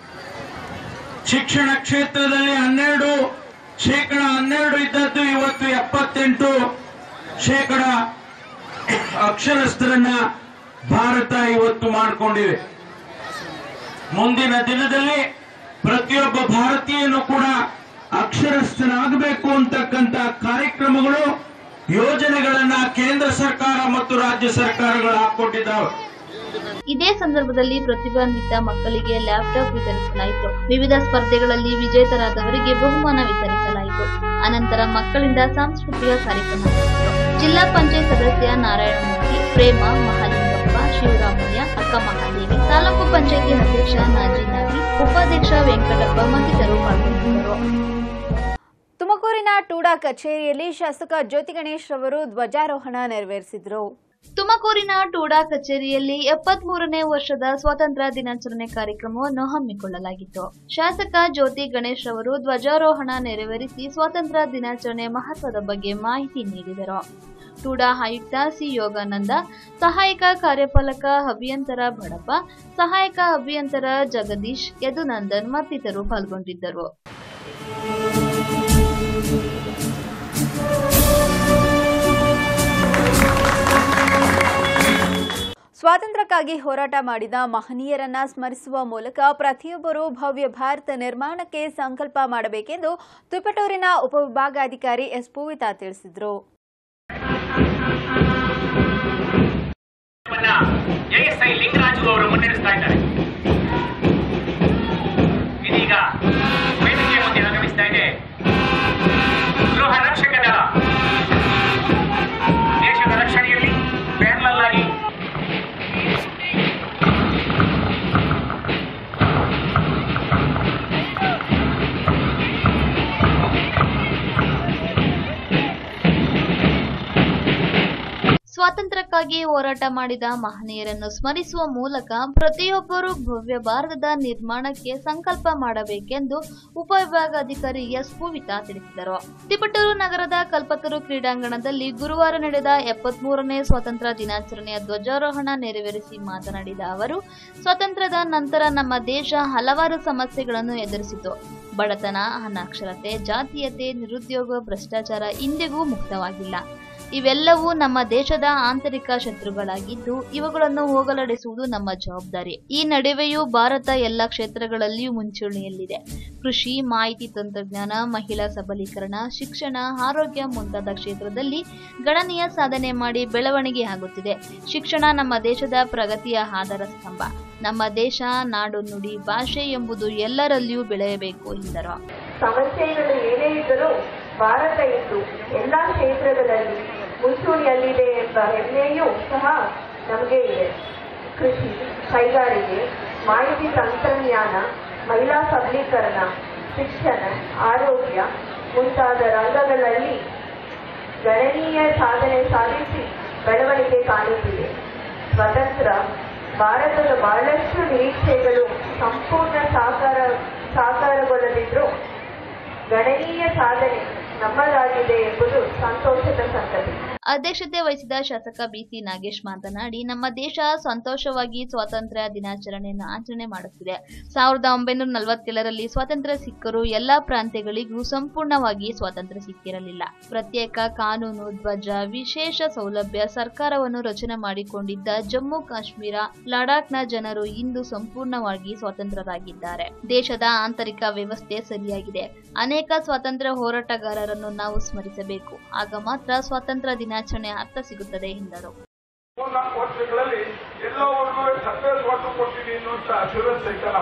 ಶಿಕ್ಷಣ ಕ್ಷೇತ್ರದಲ್ಲಿ ಹನ್ನೆರಡು ಶೇಕಡ ಹನ್ನೆರಡು ಇದ್ದದ್ದು ಇವತ್ತು ಎಪ್ಪತ್ತೆಂಟು ಶೇಕಡ ಅಕ್ಷರಸ್ಥರನ್ನ ಭಾರತ ಇವತ್ತು ಮಾಡಿಕೊಂಡಿದೆ ಮುಂದಿನ ದಿನದಲ್ಲಿ ಪ್ರತಿಯೊಬ್ಬ ಭಾರತೀಯನು ಕೂಡ ಅಕ್ಷರಸ್ಥನಾಗಬೇಕು ಅಂತಕ್ಕಂಥ ಕಾರ್ಯಕ್ರಮಗಳು ಯೋಜನೆಗಳನ್ನ ಕೇಂದ್ರ ಸರ್ಕಾರ ಮತ್ತು ರಾಜ್ಯ ಸರ್ಕಾರಗಳು ಹಾಕೊಂಡಿದ್ದಾವೆ ಇದೇ ಸಂದರ್ಭದಲ್ಲಿ ಪ್ರತಿಭಾನ್ವಿತ ಮಕ್ಕಳಿಗೆ ಲ್ಯಾಪ್ಟಾಪ್ ವಿತರಿಸಲಾಯಿತು ವಿವಿಧ ಸ್ಪರ್ಧೆಗಳಲ್ಲಿ ವಿಜೇತರಾದವರಿಗೆ ಬಹುಮಾನ ವಿತರಿಸಲಾಯಿತು ಅನಂತರ ಮಕ್ಕಳಿಂದ ಸಾಂಸ್ಕೃತಿಕ ಕಾರ್ಯಕ್ರಮ ನಡೆಯಿತು ಜಿಲ್ಲಾ ಪಂಚಾಯತ್ ಸದಸ್ಯ ನಾರಾಯಣಮೂರ್ತಿ ಪ್ರೇಮ ಮಹಾಲಿಂಗಪ್ಪ ಶಿವರಾಮಯ್ಯ ಅಕ್ಕ ಮಹಾದೇವಿ ತಾಲೂಕು ಪಂಚಾಯತಿ ಅಧ್ಯಕ್ಷ ನಾಜಿನಾಗಿ ಉಪಾಧ್ಯಕ್ಷ ವೆಂಕಟಪ್ಪ ಮತ್ತಿತರರು ಪಾಲ್ಗೊಂಡಿದ್ದರು ತುಮಕೂರಿನ ಟೂಡಾ ಕಚೇರಿಯಲ್ಲಿ ಶಾಸಕ ಜ್ಯೋತಿ ಗಣೇಶ್ ರವರು ಧ್ವಜಾರೋಹಣ ನೆರವೇರಿಸಿದರು ತುಮಕೂರಿನ ಟೂಡಾ ಕಚೇರಿಯಲ್ಲಿ ಎಪ್ಪತ್ಮೂರನೇ ವರ್ಷದ ಸ್ವಾತಂತ್ರ್ಯ ದಿನಾಚರಣೆ ಕಾರ್ಯಕ್ರಮವನ್ನು ಹಮ್ಮಿಕೊಳ್ಳಲಾಗಿತ್ತು ಶಾಸಕ ಜ್ಯೋತಿ ಗಣೇಶ್ ಅವರು ಧ್ವಜಾರೋಹಣ ನೆರವೇರಿಸಿ ಸ್ವಾತಂತ್ರ್ಯ ದಿನಾಚರಣೆ ಮಹತ್ವದ ಬಗ್ಗೆ ಮಾಹಿತಿ ನೀಡಿದರು ಟೂಡಾ ಆಯುಕ್ತ ಸಿ ಯೋಗಾನಂದ ಸಹಾಯಕ ಕಾರ್ಯಪಾಲಕ ಅಭಿಯಂತರ ಬಡಪ ಸಹಾಯಕ ಅಭಿಯಂತರ ಜಗದೀಶ್ ಯದುನಂದನ್ ಮತ್ತಿತರರು ಪಾಲ್ಗೊಂಡಿದ್ದರು ಸ್ವಾತಂತ್ರ್ಯಕ್ಕಾಗಿ ಹೋರಾಟ ಮಾಡಿದ ಮಹನೀಯರನ್ನ ಸ್ಮರಿಸುವ ಮೂಲಕ ಪ್ರತಿಯೊಬ್ಬರೂ ಭವ್ಯ ಭಾರತ ನಿರ್ಮಾಣಕ್ಕೆ ಸಂಕಲ್ಪ ಮಾಡಬೇಕೆಂದು ತುಪಟೂರಿನ ಉಪವಿಭಾಗಾಧಿಕಾರಿ ಎಸ್ ಪೂವಿತಾ ತಿಳಿಸಿದರು ಎಎಸ್ಐ ಲಿಂಗರಾಜು ಅವರು ಮುನ್ನಡೆಸ್ತಾ ಇದ್ದಾರೆ ಇದೀಗ ವೇದಿಕೆ ಮುಂದೆ ಆಗಮಿಸ್ತಾ ಇದೆ ಗೃಹ ರಕ್ಷಕ ದಳ ದೇಶದ ರಕ್ಷಣೆಯಲ್ಲಿ ಪ್ಯಾರಲಲ್ ಆಗಿ ಸ್ವಾತಂತ್ರ್ಯಕ್ಕಾಗಿ ಹೋರಾಟ ಮಾಡಿದ ಮಹನೀಯರನ್ನು ಸ್ಮರಿಸುವ ಮೂಲಕ ಪ್ರತಿಯೊಬ್ಬರೂ ಭವ್ಯ ಭಾರತದ ನಿರ್ಮಾಣಕ್ಕೆ ಸಂಕಲ್ಪ ಮಾಡಬೇಕೆಂದು ಉಪವಿಭಾಗಾಧಿಕಾರಿ ಎಸ್ ಪೂವಿತಾ ತಿಳಿಸಿದರು ತಿಪಟೂರು ನಗರದ ಕಲ್ಪತರು ಕ್ರೀಡಾಂಗಣದಲ್ಲಿ ಗುರುವಾರ ನಡೆದ ಎಪ್ಪತ್ಮೂರನೇ ಸ್ವಾತಂತ್ರ್ಯ ದಿನಾಚರಣೆಯ ಧ್ವಜಾರೋಹಣ ನೆರವೇರಿಸಿ ಮಾತನಾಡಿದ ಅವರು ಸ್ವಾತಂತ್ರ್ಯದ ನಂತರ ನಮ್ಮ ದೇಶ ಹಲವಾರು ಸಮಸ್ಯೆಗಳನ್ನು ಎದುರಿಸಿತು ಬಡತನ ಅನಕ್ಷರತೆ ಜಾತೀಯತೆ ನಿರುದ್ಯೋಗ ಭ್ರಷ್ಟಾಚಾರ ಇಂದಿಗೂ ಮುಕ್ತವಾಗಿಲ್ಲ ಇವೆಲ್ಲವೂ ನಮ್ಮ ದೇಶದ ಆಂತರಿಕ ಶತ್ರುಗಳಾಗಿದ್ದು ಇವುಗಳನ್ನು ಹೋಗಲಾಡಿಸುವುದು ನಮ್ಮ ಜವಾಬ್ದಾರಿ ಈ ನಡುವೆಯೂ ಭಾರತ ಎಲ್ಲ ಕ್ಷೇತ್ರಗಳಲ್ಲಿಯೂ ಮುಂಚೂಣಿಯಲ್ಲಿದೆ ಕೃಷಿ ಮಾಹಿತಿ ತಂತ್ರಜ್ಞಾನ ಮಹಿಳಾ ಸಬಲೀಕರಣ ಶಿಕ್ಷಣ ಆರೋಗ್ಯ ಮುಂತಾದ ಕ್ಷೇತ್ರದಲ್ಲಿ ಗಣನೀಯ ಸಾಧನೆ ಮಾಡಿ ಬೆಳವಣಿಗೆ ಆಗುತ್ತಿದೆ ಶಿಕ್ಷಣ ನಮ್ಮ ದೇಶದ ಪ್ರಗತಿಯ ಆಧಾರ ಸ್ತಂಭ ನಮ್ಮ ದೇಶ ನಾಡು ನುಡಿ ಭಾಷೆ ಎಂಬುದು ಎಲ್ಲರಲ್ಲಿಯೂ ಬೆಳೆಯಬೇಕು ಎಂದರು ಸಮಸ್ಯೆಗಳು ಏನೇ ಇದ್ದರೂ ಭಾರತ ಇಂದು ಎಲ್ಲ ಕ್ಷೇತ್ರಗಳಲ್ಲಿ ಮುಂಚೂಣಿಯಲ್ಲಿದೆ ಎಂಬ ಹೆಮ್ಮೆಯೂ ಸಹ ನಮಗೆ ಇದೆ ಕೃಷಿ ಕೈಗಾರಿಕೆ ಮಾಹಿತಿ ತಂತ್ರಜ್ಞಾನ ಮಹಿಳಾ ಸಬಲೀಕರಣ ಶಿಕ್ಷಣ ಆರೋಗ್ಯ ಮುಂತಾದ ರಂಗಗಳಲ್ಲಿ ಗಣನೀಯ ಸಾಧನೆ ಸಾಧಿಸಿ ಬೆಳವಣಿಗೆ ಕಾಣುತ್ತಿದೆ ಸ್ವತಂತ್ರ ಭಾರತದ ಬಹಳಷ್ಟು ನಿರೀಕ್ಷೆಗಳು ಸಂಪೂರ್ಣ ಸಾಕಾರ ಸಾಕಾರಗೊಳ್ಳದಿದ್ದರೂ ಗಣನೀಯ ಸಾಧನೆ ನಮ್ಮದಾಗಿದೆ ಎಂಬುದು ಸಂತೋಷದ ಸಂಗತಿ ಅಧ್ಯಕ್ಷತೆ ವಹಿಸಿದ ಶಾಸಕ ಬಿಸಿ ನಾಗೇಶ್ ಮಾತನಾಡಿ ನಮ್ಮ ದೇಶ ಸಂತೋಷವಾಗಿ ಸ್ವಾತಂತ್ರ್ಯ ದಿನಾಚರಣೆಯನ್ನು ಆಚರಣೆ ಮಾಡುತ್ತಿದೆ ಸಾವಿರದ ಒಂಬೈನೂರ ನಲವತ್ತೇಳರಲ್ಲಿ ಸ್ವಾತಂತ್ರ್ಯ ಸಿಕ್ಕರೂ ಎಲ್ಲಾ ಪ್ರಾಂತ್ಯಗಳಿಗೂ ಸಂಪೂರ್ಣವಾಗಿ ಸ್ವಾತಂತ್ರ್ಯ ಸಿಕ್ಕಿರಲಿಲ್ಲ ಪ್ರತ್ಯೇಕ ಕಾನೂನು ಧ್ವಜ ವಿಶೇಷ ಸೌಲಭ್ಯ ಸರ್ಕಾರವನ್ನು ರಚನೆ ಮಾಡಿಕೊಂಡಿದ್ದ ಜಮ್ಮು ಕಾಶ್ಮೀರ ಲಡಾಖ್ನ ಜನರು ಇಂದು ಸಂಪೂರ್ಣವಾಗಿ ಸ್ವತಂತ್ರರಾಗಿದ್ದಾರೆ ದೇಶದ ಆಂತರಿಕ ವ್ಯವಸ್ಥೆ ಸರಿಯಾಗಿದೆ ಅನೇಕ ಸ್ವಾತಂತ್ರ್ಯ ಹೋರಾಟಗಾರರನ್ನು ನಾವು ಸ್ಮರಿಸಬೇಕು ಆಗ ಮಾತ್ರ ಸ್ವಾತಂತ್ರ್ಯ ದಿನಾಚರಣೆ ಅರ್ಥ ಸಿಗುತ್ತದೆ ಎಂದರು ಮೂರ್ನಾಲ್ಕು ವರ್ಷಗಳಲ್ಲಿ ಎಲ್ಲವರೆಗೂ ಸಕ್ಸಸ್ ವಾಟರ್ ಕೊಡ್ತೀವಿ ಅನ್ನುವಂತ ಅಶ್ಯೂರೆನ್ಸ್ ಐತಲ್ಲ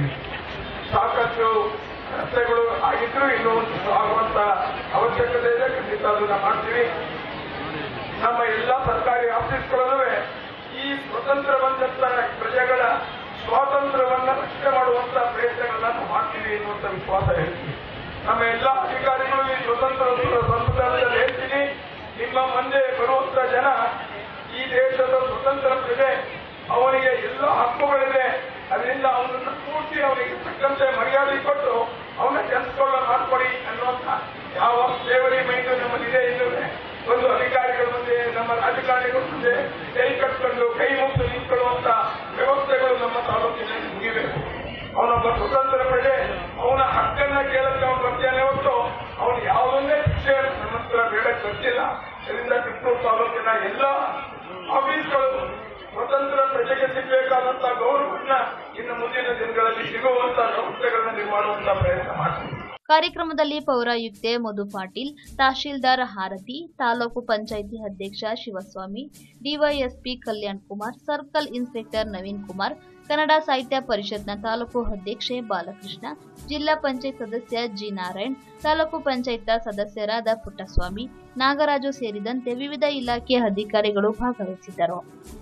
ಸಾಕಷ್ಟು ರಸ್ತೆಗಳು ಆಗಿದ್ರು ಇನ್ನೂ ಒಂದು ಆಗುವಂತ ಅವಶ್ಯಕತೆ ಇದೆ ಖಂಡಿತ ಅದನ್ನ ಮಾಡ್ತೀವಿ ನಮ್ಮ ಎಲ್ಲ ಸರ್ಕಾರಿ ಆಫೀಸ್ಗಳಲ್ಲೂ ಈ ಸ್ವತಂತ್ರ ಬಂದಂತ ಪ್ರಜೆಗಳ ಸ್ವಾತಂತ್ರ್ಯವನ್ನ ರಕ್ಷಣೆ ಮಾಡುವಂತ ಪ್ರಯತ್ನಗಳನ್ನ ನಾವು ಮಾಡ್ತೀವಿ ಎನ್ನುವಂತ ವಿಶ್ವಾಸ ಹೇಳ್ತೀವಿ ನಮ್ಮ ಎಲ್ಲ ಅಧಿಕಾರಿಗಳು ಈ ಸ್ವತಂತ್ರ ಸಂವಿಧಾನದಲ್ಲಿ ಹೇಳ್ತೀನಿ ನಿಮ್ಮ ಮುಂದೆ ಬರುವಂತ ಜನ ಈ ದೇಶದ ಸ್ವತಂತ್ರ ಪ್ರಜೆ ಅವನಿಗೆ ಎಲ್ಲ ಹಕ್ಕುಗಳಿದೆ ಅದರಿಂದ ಅವನನ್ನು ಪೂರ್ತಿ ಅವನಿಗೆ ತಕ್ಕಂತೆ ಮರ್ಯಾದೆ ಕೊಟ್ಟು ಅವನ ಕೆಲಸಗಳನ್ನ ಮಾಡ್ಕೊಡಿ ಅನ್ನುವಂತ ಯಾವ ಸೇವರಿ ಮೈಂಡು ನಮ್ಮಲ್ಲಿದೆ ಇಲ್ಲವೇ ಒಂದು ಅಧಿಕಾರಿಗಳ ಮುಂದೆ ನಮ್ಮ ರಾಜಕಾರಣಿಗಳ ಮುಂದೆ ಕೈ ಕಟ್ಕೊಂಡು ಕೈ ಮುಗಿದು ನಿಂತ್ಕೊಳ್ಳುವಂತ ವ್ಯವಸ್ಥೆಗಳು ನಮ್ಮ ತಾಲೂಕಿನಲ್ಲಿ ಮುಗಿಬೇಕು ಅವನೊಬ್ಬ ಸ್ವತಂತ್ರ ಪ್ರಜೆ ಅವನ ಹಕ್ಕನ್ನ ಕೇಳಕ್ಕೆ ಅವನು ಬರ್ತಾನೆ ಹೊತ್ತು ಅವನು ಯಾವುದನ್ನೇ ಶಿಕ್ಷೆ ನಮ್ಮ ಹತ್ರ ಬೇಡಕ್ಕೆ ಬರ್ತಿಲ್ಲ ಇದರಿಂದ ಕಿತ್ತೂರು ತಾಲೂಕಿನ ಎಲ್ಲ ಆಫೀಸ್ಗಳು ಸ್ವತಂತ್ರ ಪ್ರಜೆಗೆ ಸಿಗಬೇಕಾದಂತ ಗೌರವವನ್ನ ಇನ್ನು ಮುಂದಿನ ದಿನಗಳಲ್ಲಿ ಸಿಗುವಂತ ವ್ಯವಸ್ಥೆಗಳನ್ನ ನಿರ್ಮಾಣುವಂತ ಪ್ರಯತ್ನ ಮಾಡ್ತೀವಿ ಕಾರ್ಯಕ್ರಮದಲ್ಲಿ ಪೌರಾಯುಕ್ತೆ ಮಧು ಪಾಟೀಲ್ ತಹಶೀಲ್ದಾರ್ ಹಾರತಿ ತಾಲೂಕು ಪಂಚಾಯಿತಿ ಅಧ್ಯಕ್ಷ Shivaswamy DYSP Kalyan Kumar circle inspector Naveen Kumar Kannada Sahitya ಪರಿಷತ್ನ ತಾಲೂಕು ಅಧ್ಯಕ್ಷೆ ಬಾಲಕೃಷ್ಣ ಜಿಲ್ಲಾ ಪಂಚಾಯತ್ ಸದಸ್ಯ ಜಿ ನಾರಾಯಣ್ ತಾಲೂಕು ಪಂಚಾಯತ್ ಸದಸ್ಯರಾದ ಪುಟ್ಟಸ್ವಾಮಿ ನಾಗರಾಜು ಸೇರಿದಂತೆ ವಿವಿಧ ಇಲಾಖೆ ಅಧಿಕಾರಿಗಳು ಭಾಗವಹಿಸಿದ್ದರು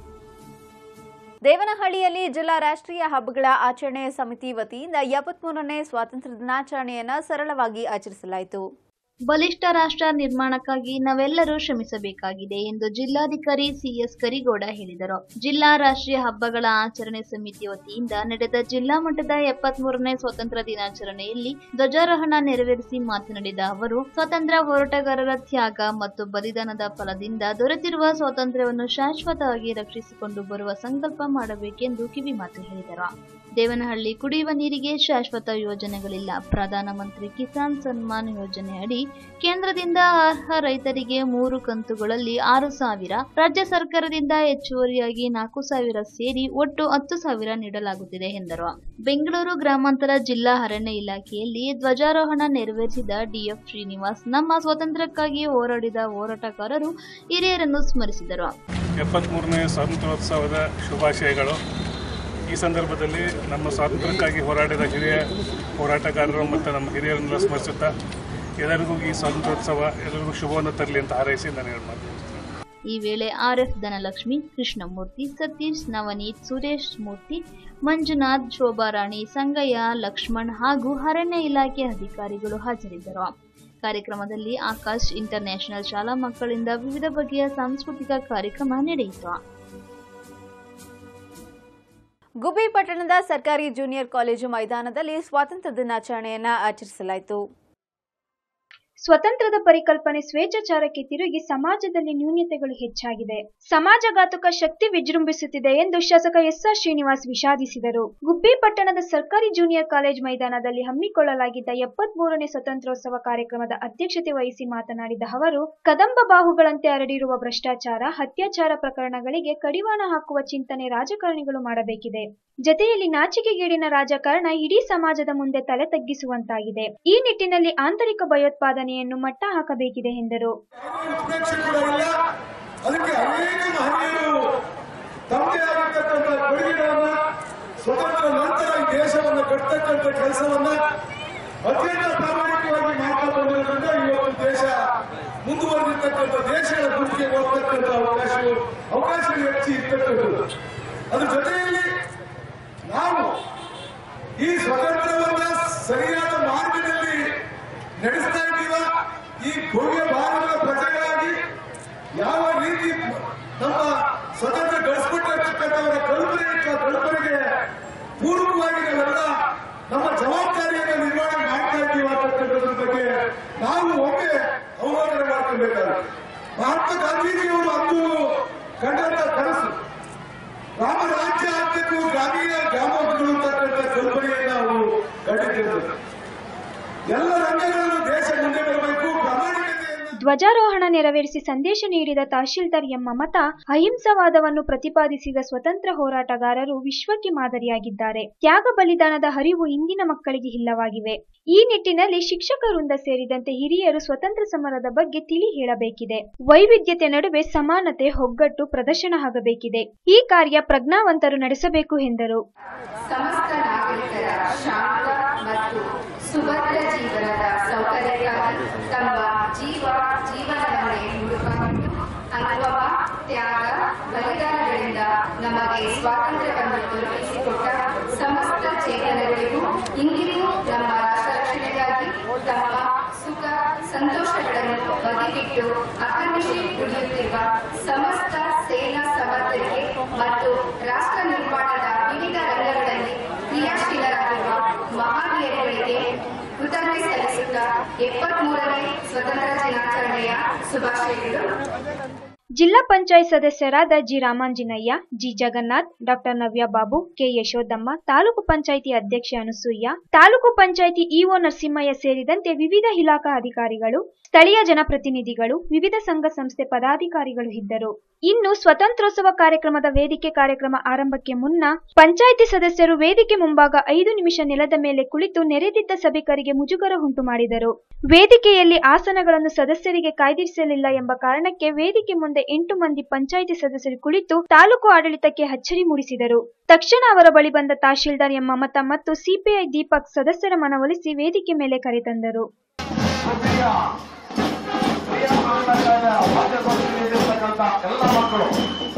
ದೇವನಹಳ್ಳಿಯಲ್ಲಿ ಜಿಲ್ಲಾ ರಾಷ್ಟ್ರೀಯ ಹಬ್ಬಗಳ ಆಚರಣೆ ಸಮಿತಿ ವತಿಯಿಂದ ಎಪ್ಪತ್ಮೂರನೇ ಸ್ವಾತಂತ್ರ್ಯ ದಿನಾಚರಣೆಯನ್ನು ಸರಳವಾಗಿ ಆಚರಿಸಲಾಯಿತು ಬಲಿಷ್ಠ ರಾಷ್ಟ್ರ ನಿರ್ಮಾಣಕ್ಕಾಗಿ ನಾವೆಲ್ಲರೂ ಶ್ರಮಿಸಬೇಕಾಗಿದೆ ಎಂದು ಜಿಲ್ಲಾಧಿಕಾರಿ ಸಿಎಸ್ ಕರಿಗೌಡ ಹೇಳಿದರು ಜಿಲ್ಲಾ ರಾಷ್ಟ್ರೀಯ ಹಬ್ಬಗಳ ಆಚರಣೆ ಸಮಿತಿ ವತಿಯಿಂದ ನಡೆದ ಜಿಲ್ಲಾ ಮಟ್ಟದ ಎಪ್ಪತ್ಮೂರನೇ ಸ್ವಾತಂತ್ರ್ಯ ದಿನಾಚರಣೆಯಲ್ಲಿ ಧ್ವಜಾರೋಹಣ ನೆರವೇರಿಸಿ ಮಾತನಾಡಿದ ಅವರು ಸ್ವಾತಂತ್ರ್ಯ ಹೋರಾಟಗಾರರ ತ್ಯಾಗ ಮತ್ತು ಬಲಿದಾನದ ಫಲದಿಂದ ದೊರೆತಿರುವ ಸ್ವಾತಂತ್ರ್ಯವನ್ನು ಶಾಶ್ವತವಾಗಿ ರಕ್ಷಿಸಿಕೊಂಡು ಬರುವ ಸಂಕಲ್ಪ ಮಾಡಬೇಕೆಂದು ಕಿವಿಮಾತು ಹೇಳಿದರು ದೇವನಹಳ್ಳಿ ಕುಡಿಯುವ ನೀರಿಗೆ ಶಾಶ್ವತ ಯೋಜನೆಗಳಿಲ್ಲ ಪ್ರಧಾನಮಂತ್ರಿ ಕಿಸಾನ್ ಸನ್ಮಾನ್ ಯೋಜನೆ ಅಡಿ ಕೇಂದ್ರದಿಂದ ಅರ್ಹ ರೈತರಿಗೆ ಮೂರು ಕಂತುಗಳಲ್ಲಿ ಆರು ಸಾವಿರ ರಾಜ್ಯ ಸರ್ಕಾರದಿಂದ ಹೆಚ್ಚುವರಿಯಾಗಿ ನಾಲ್ಕು ಸಾವಿರ ಸೇರಿ ಒಟ್ಟು ಹತ್ತು ಸಾವಿರ ನೀಡಲಾಗುತ್ತಿದೆ ಎಂದರು ಬೆಂಗಳೂರು ಗ್ರಾಮಾಂತರ ಜಿಲ್ಲಾ ಅರಣ್ಯ ಇಲಾಖೆಯಲ್ಲಿ ಧ್ವಜಾರೋಹಣ ನೆರವೇರಿಸಿದ ಡಿಎಫ್ ಶ್ರೀನಿವಾಸ್ ನಮ್ಮ ಸ್ವಾತಂತ್ರ್ಯಕ್ಕಾಗಿ ಹೋರಾಡಿದ ಹೋರಾಟಗಾರರು ಹಿರಿಯರನ್ನು ಸ್ಮರಿಸಿದರು ಎಪ್ಪತ್ತ್ಮೂರನೇ ಸ್ವಾತಂತ್ರ್ಯೋತ್ಸವದ ಶುಭಾಶಯಗಳು ಈ ಸಂದರ್ಭದಲ್ಲಿ ನಮ್ಮ ಸ್ವಾತಂತ್ರ್ಯಕ್ಕಾಗಿ ಹೋರಾಡಿದ ಹಿರಿಯ ಹೋರಾಟಗಾರರು ಮತ್ತು ನಮ್ಮ ಹಿರಿಯರನ್ನೆಲ್ಲ ಸ್ಮರಿಸುತ್ತಾ ಎಲ್ಲರಿಗೂ ಈ ಸ್ವಾತಂತ್ರ್ಯೋತ್ಸವ ಎಲ್ಲರಿಗೂ ಶುಭವನ್ನು ತರಲಿ ಅಂತ ಹಾರೈಸಿ ನಾನು ಹೇಳಿ ಮಾತು ಈ ವೇಳೆ ಆರ್ಎಫ್ ಧನಲಕ್ಷ್ಮಿ ಕೃಷ್ಣಮೂರ್ತಿ ಸತೀಶ್ ನವನೀತ್ ಸುರೇಶ್ ಮೂರ್ತಿ ಮಂಜುನಾಥ್ ಶೋಭಾರಾಣಿ ಸಂಗಯ್ಯ ಲಕ್ಷ್ಮಣ್ ಹಾಗೂ ಅರಣ್ಯ ಇಲಾಖೆ ಅಧಿಕಾರಿಗಳು ಹಾಜರಿದ್ದರು ಕಾರ್ಯಕ್ರಮದಲ್ಲಿ ಆಕಾಶ್ ಇಂಟರ್ನ್ಯಾಷನಲ್ ಶಾಲಾ ಮಕ್ಕಳಿಂದ ವಿವಿಧ ಬಗೆಯ ಸಾಂಸ್ಕೃತಿಕ ಕಾರ್ಯಕ್ರಮ ನಡೆಯಿತು ಗುಬ್ಬಿ ಪಟ್ಟಣದ ಸರ್ಕಾರಿ ಜೂನಿಯರ್ ಕಾಲೇಜು ಮೈದಾನದಲ್ಲಿ ಸ್ವಾತಂತ್ರ್ಯ ದಿನಾಚರಣೆಯನ್ನ ಆಚರಿಸಲಾಯಿತು ಸ್ವತಂತ್ರದ ಪರಿಕಲ್ಪನೆ ಸ್ವೇಚ್ಛಾಚಾರಕ್ಕೆ ತಿರುಗಿ ಸಮಾಜದಲ್ಲಿ ನ್ಯೂನ್ಯತೆಗಳು ಹೆಚ್ಚಾಗಿದೆ ಸಮಾಜಘಾತುಕ ಶಕ್ತಿ ವಿಜೃಂಭಿಸುತ್ತಿದೆ ಎಂದು ಶಾಸಕ ಎಸ್ ಆರ್ ಶ್ರೀನಿವಾಸ್ ವಿಷಾದಿಸಿದರು ಗುಬ್ಬಿ ಪಟ್ಟಣದ ಸರ್ಕಾರಿ ಜೂನಿಯರ್ ಕಾಲೇಜ್ ಮೈದಾನದಲ್ಲಿ ಹಮ್ಮಿಕೊಳ್ಳಲಾಗಿದ್ದ ಎಪ್ಪತ್ತ್ ಮೂರನೇ ಸ್ವತಂತ್ರೋತ್ಸವ ಕಾರ್ಯಕ್ರಮದ ಅಧ್ಯಕ್ಷತೆ ವಹಿಸಿ ಮಾತನಾಡಿದ ಅವರು ಕದಂಬ ಬಾಹುಗಳಂತೆ ಹರಡಿರುವ ಭ್ರಷ್ಟಾಚಾರ ಅತ್ಯಾಚಾರ ಪ್ರಕರಣಗಳಿಗೆ ಕಡಿವಾಣ ಹಾಕುವ ಚಿಂತನೆ ರಾಜಕಾರಣಿಗಳು ಮಾಡಬೇಕಿದೆ ಜತೆಯಲ್ಲಿ ನಾಚಿಕೆಗೇಡಿನ ರಾಜಕಾರಣ ಇಡೀ ಸಮಾಜದ ಮುಂದೆ ತಲೆ ತಗ್ಗಿಸುವಂತಾಗಿದೆ ಈ ನಿಟ್ಟಿನಲ್ಲಿ ಆಂತರಿಕ ಭಯೋತ್ಪಾದನೆಯನ್ನು ಮಟ್ಟ ಹಾಕಬೇಕಿದೆ ಎಂದರು ಉತ್ಪ್ರೇಕ್ಷೆ ಕೂಡ ಇಲ್ಲ ಅದಕ್ಕೆ ಅನೇಕ ಮಹನೀಯರು ತಮ್ಮದೇ ಆಗಿರ್ತಕ್ಕಂಥ ಕೊಡುಗೆಗಳನ್ನ ಸ್ವತಂತ್ರ ನಂತರ ಈ ದೇಶವನ್ನು ಕಟ್ಟತಕ್ಕಂಥ ಕೆಲಸವನ್ನ ಅತ್ಯಂತ ಪ್ರಾಮಾಣಿಕವಾಗಿ ಮಾಡ್ತಾ ಬಂದಿರೋದ್ರಿಂದ ಇವತ್ತು ದೇಶ ಮುಂದುವರೆದಿರ್ತಕ್ಕಂಥ ದೇಶಗಳ ಗುಂಪಿಗೆ ಹೋಗ್ತಕ್ಕಂಥ ಅವಕಾಶಗಳು ಅವಕಾಶಗಳು ಹೆಚ್ಚಿ ಇರ್ತಕ್ಕಂಥದ್ದು ಅದ್ರ ಜೊತೆಯಲ್ಲಿ ನಾವು ಈ ಸ್ವತಂತ್ರವನ್ನ ಸರಿಯಾದ ಮಾರ್ಗದಲ್ಲಿ ನಡೆಸ್ತಾ ಇದ್ದೀವ ಈ ಭವ್ಯ ಭಾರತದ ಪ್ರಜೆಗಳಾಗಿ ಯಾವ ರೀತಿ ನಮ್ಮ ಸ್ವತಂತ್ರ ಗಳಿಸ್ಬಿಟ್ಟಿರ್ತಕ್ಕಂಥವರ ಕಲ್ಪನೆ ಇತ್ತು ಆ ಕಲ್ಪನೆಗೆ ಪೂರ್ವಕವಾಗಿ ನಾವೆಲ್ಲ ನಮ್ಮ ಜವಾಬ್ದಾರಿಯನ್ನು ನಿರ್ವಹಣೆ ಮಾಡ್ತಾ ಇದ್ದೀವಿ ಅಂತಕ್ಕಂಥದ್ರ ಬಗ್ಗೆ ನಾವು ಒಮ್ಮೆ ಅವಲೋಕನೆ ಮಾಡ್ಕೊಬೇಕಾಗುತ್ತೆ ಮಹಾತ್ಮ ಗಾಂಧೀಜಿಯವರು ಅಂದು ಕಂಡಂತ ಕನಸು ರಾಮ ರಾಜ್ಯ ಆಗ್ಬೇಕು ಗ್ರಾಮೀಣ ಗ್ರಾಮಗಳು ಅಂತಕ್ಕಂಥ ಕಲ್ಪನೆಯನ್ನ ಅವರು ಕಂಡಿದ್ದರು ಎಲ್ಲ ರಂಗಗಳಲ್ಲೂ ದೇಶ ಮುಂದೆ ಬರಬೇಕು ಪ್ರಾಮಾಣಿಕತೆಯನ್ನು ಧ್ವಜಾರೋಹಣ ನೆರವೇರಿಸಿ ಸಂದೇಶ ನೀಡಿದ ತಹಶೀಲ್ದಾರ್ ಎಂ ಮಮತಾ ಅಹಿಂಸವಾದವನ್ನು ಪ್ರತಿಪಾದಿಸಿದ ಸ್ವತಂತ್ರ ಹೋರಾಟಗಾರರು ವಿಶ್ವಕ್ಕೆ ಮಾದರಿಯಾಗಿದ್ದಾರೆ ತ್ಯಾಗ ಬಲಿದಾನದ ಹರಿವು ಇಂದಿನ ಮಕ್ಕಳಿಗೆ ಇಲ್ಲವಾಗಿವೆ ಈ ನಿಟ್ಟಿನಲ್ಲಿ ಶಿಕ್ಷಕ ವೃಂದ ಸೇರಿದಂತೆ ಹಿರಿಯರು ಸ್ವತಂತ್ರ ಸಮರದ ಬಗ್ಗೆ ತಿಳಿ ಹೇಳಬೇಕಿದೆ ವೈವಿಧ್ಯತೆ ನಡುವೆ ಸಮಾನತೆ ಒಗ್ಗಟ್ಟು ಪ್ರದರ್ಶನ ಆಗಬೇಕಿದೆ ಈ ಕಾರ್ಯ ಪ್ರಜ್ಞಾವಂತರು ನಡೆಸಬೇಕು ಎಂದರು ಸಮಸ್ತ ನಾಗರಿಕರ ಶಾಂತ ಮತ್ತು ಸುಭದ್ರ ಜೀವನದ ಸೌಕರ್ಯಕ್ಕಾಗಿ ತಮ್ಮ ಜೀವ ಜೀವನವನ್ನೇ ಮುಡುಪಾಗಿಟ್ಟು ಅನುಭವ ತ್ಯಾಗ ಬಲಿದಾನಗಳಿಂದ ನಮಗೆ ಸ್ವಾತಂತ್ರ್ಯವನ್ನು ದೊರಕಿಸಿಕೊಟ್ಟ ಸಮಸ್ತ ಚೇತನಗಳಿಗೂ ಇಂದಿಗೂ ನಮ್ಮ ರಾಷ್ಟ್ರ ರಕ್ಷಣೆಗಾಗಿ ತಮ್ಮ ಸುಖ ಸಂತೋಷಗಳನ್ನು ಬದಿಗಿಟ್ಟು ಅಹರ್ನಿಶಿ ದುಡಿಯುತ್ತಿರುವ ಸಮಸ್ತ ಸೇನಾ ಸಮರ್ಥರಿಗೆ ಮತ್ತು ರಾಷ್ಟ್ರ ನಿರ್ಮಾಣದ ವಿವಿಧ ರಂಗಗಳಲ್ಲಿ ಕ್ರಿಯಾಶೀಲರಾಗಿರುವ ಮಹಾವೀರರಿಗೆ ಕೃತಜ್ಞತೆ ಸಲ್ಲಿಸುತ್ತಾ ಎಪ್ಪತ್ಮೂರನೇ ಸ್ವತಂತ್ರ ದಿನಾಚರಣೆಯ ಶುಭಾಶಯಗಳು ಜಿಲ್ಲಾ ಪಂಚಾಯತ್ ಸದಸ್ಯರಾದ G Ramanjanaiah G Jagannath doctor Navya Babu K Yashodamma taluk panchayat ಅಧ್ಯಕ್ಷೆ ಅನಸೂಯ ತಾಲೂಕು ಪಂಚಾಯಿತಿ ಇಒ ನರಸಿಂಹಯ್ಯ ಸೇರಿದಂತೆ ವಿವಿಧ ಇಲಾಖಾ ಅಧಿಕಾರಿಗಳು ಸ್ಥಳೀಯ ಜನಪ್ರತಿನಿಧಿಗಳು ವಿವಿಧ ಸಂಘ ಸಂಸ್ಥೆ ಪದಾಧಿಕಾರಿಗಳು ಇದ್ದರು ಇನ್ನು ಸ್ವತಂತ್ರೋತ್ಸವ ಕಾರ್ಯಕ್ರಮದ ವೇದಿಕೆ ಕಾರ್ಯಕ್ರಮ ಆರಂಭಕ್ಕೆ ಮುನ್ನ ಪಂಚಾಯಿತಿ ಸದಸ್ಯರು ವೇದಿಕೆ ಮುಂಭಾಗ ಐದು ನಿಮಿಷ ನೆಲದ ಮೇಲೆ ಕುಳಿತು ನೆರೆದಿದ್ದ ಸಭಿಕರಿಗೆ ಮುಜುಗರ ಉಂಟು ಮಾಡಿದರು ವೇದಿಕೆಯಲ್ಲಿ ಆಸನಗಳನ್ನು ಸದಸ್ಯರಿಗೆ ಕಾಯ್ದಿರಿಸಲಿಲ್ಲ ಎಂಬ ಕಾರಣಕ್ಕೆ ವೇದಿಕೆ ಮುಂದೆ ಎಂಟು ಮಂದಿ ಪಂಚಾಯಿತಿ ಸದಸ್ಯರು ಕುಳಿತು ತಾಲೂಕು ಆಡಳಿತಕ್ಕೆ ಅಚ್ಚರಿ ಮೂಡಿಸಿದರು ತಕ್ಷಣ ಅವರ ಬಳಿ ಬಂದ ತಹಶೀಲ್ದಾರ್ ಎಂ ಮಮತಾ ಮತ್ತು ಸಿಪಿಐ ದೀಪಕ್ ಸದಸ್ಯರ ಮನವೊಲಿಸಿ ವೇದಿಕೆ ಮೇಲೆ ಕರೆತಂದರು ಎಲ್ಲ ಮಕ್ಕಳು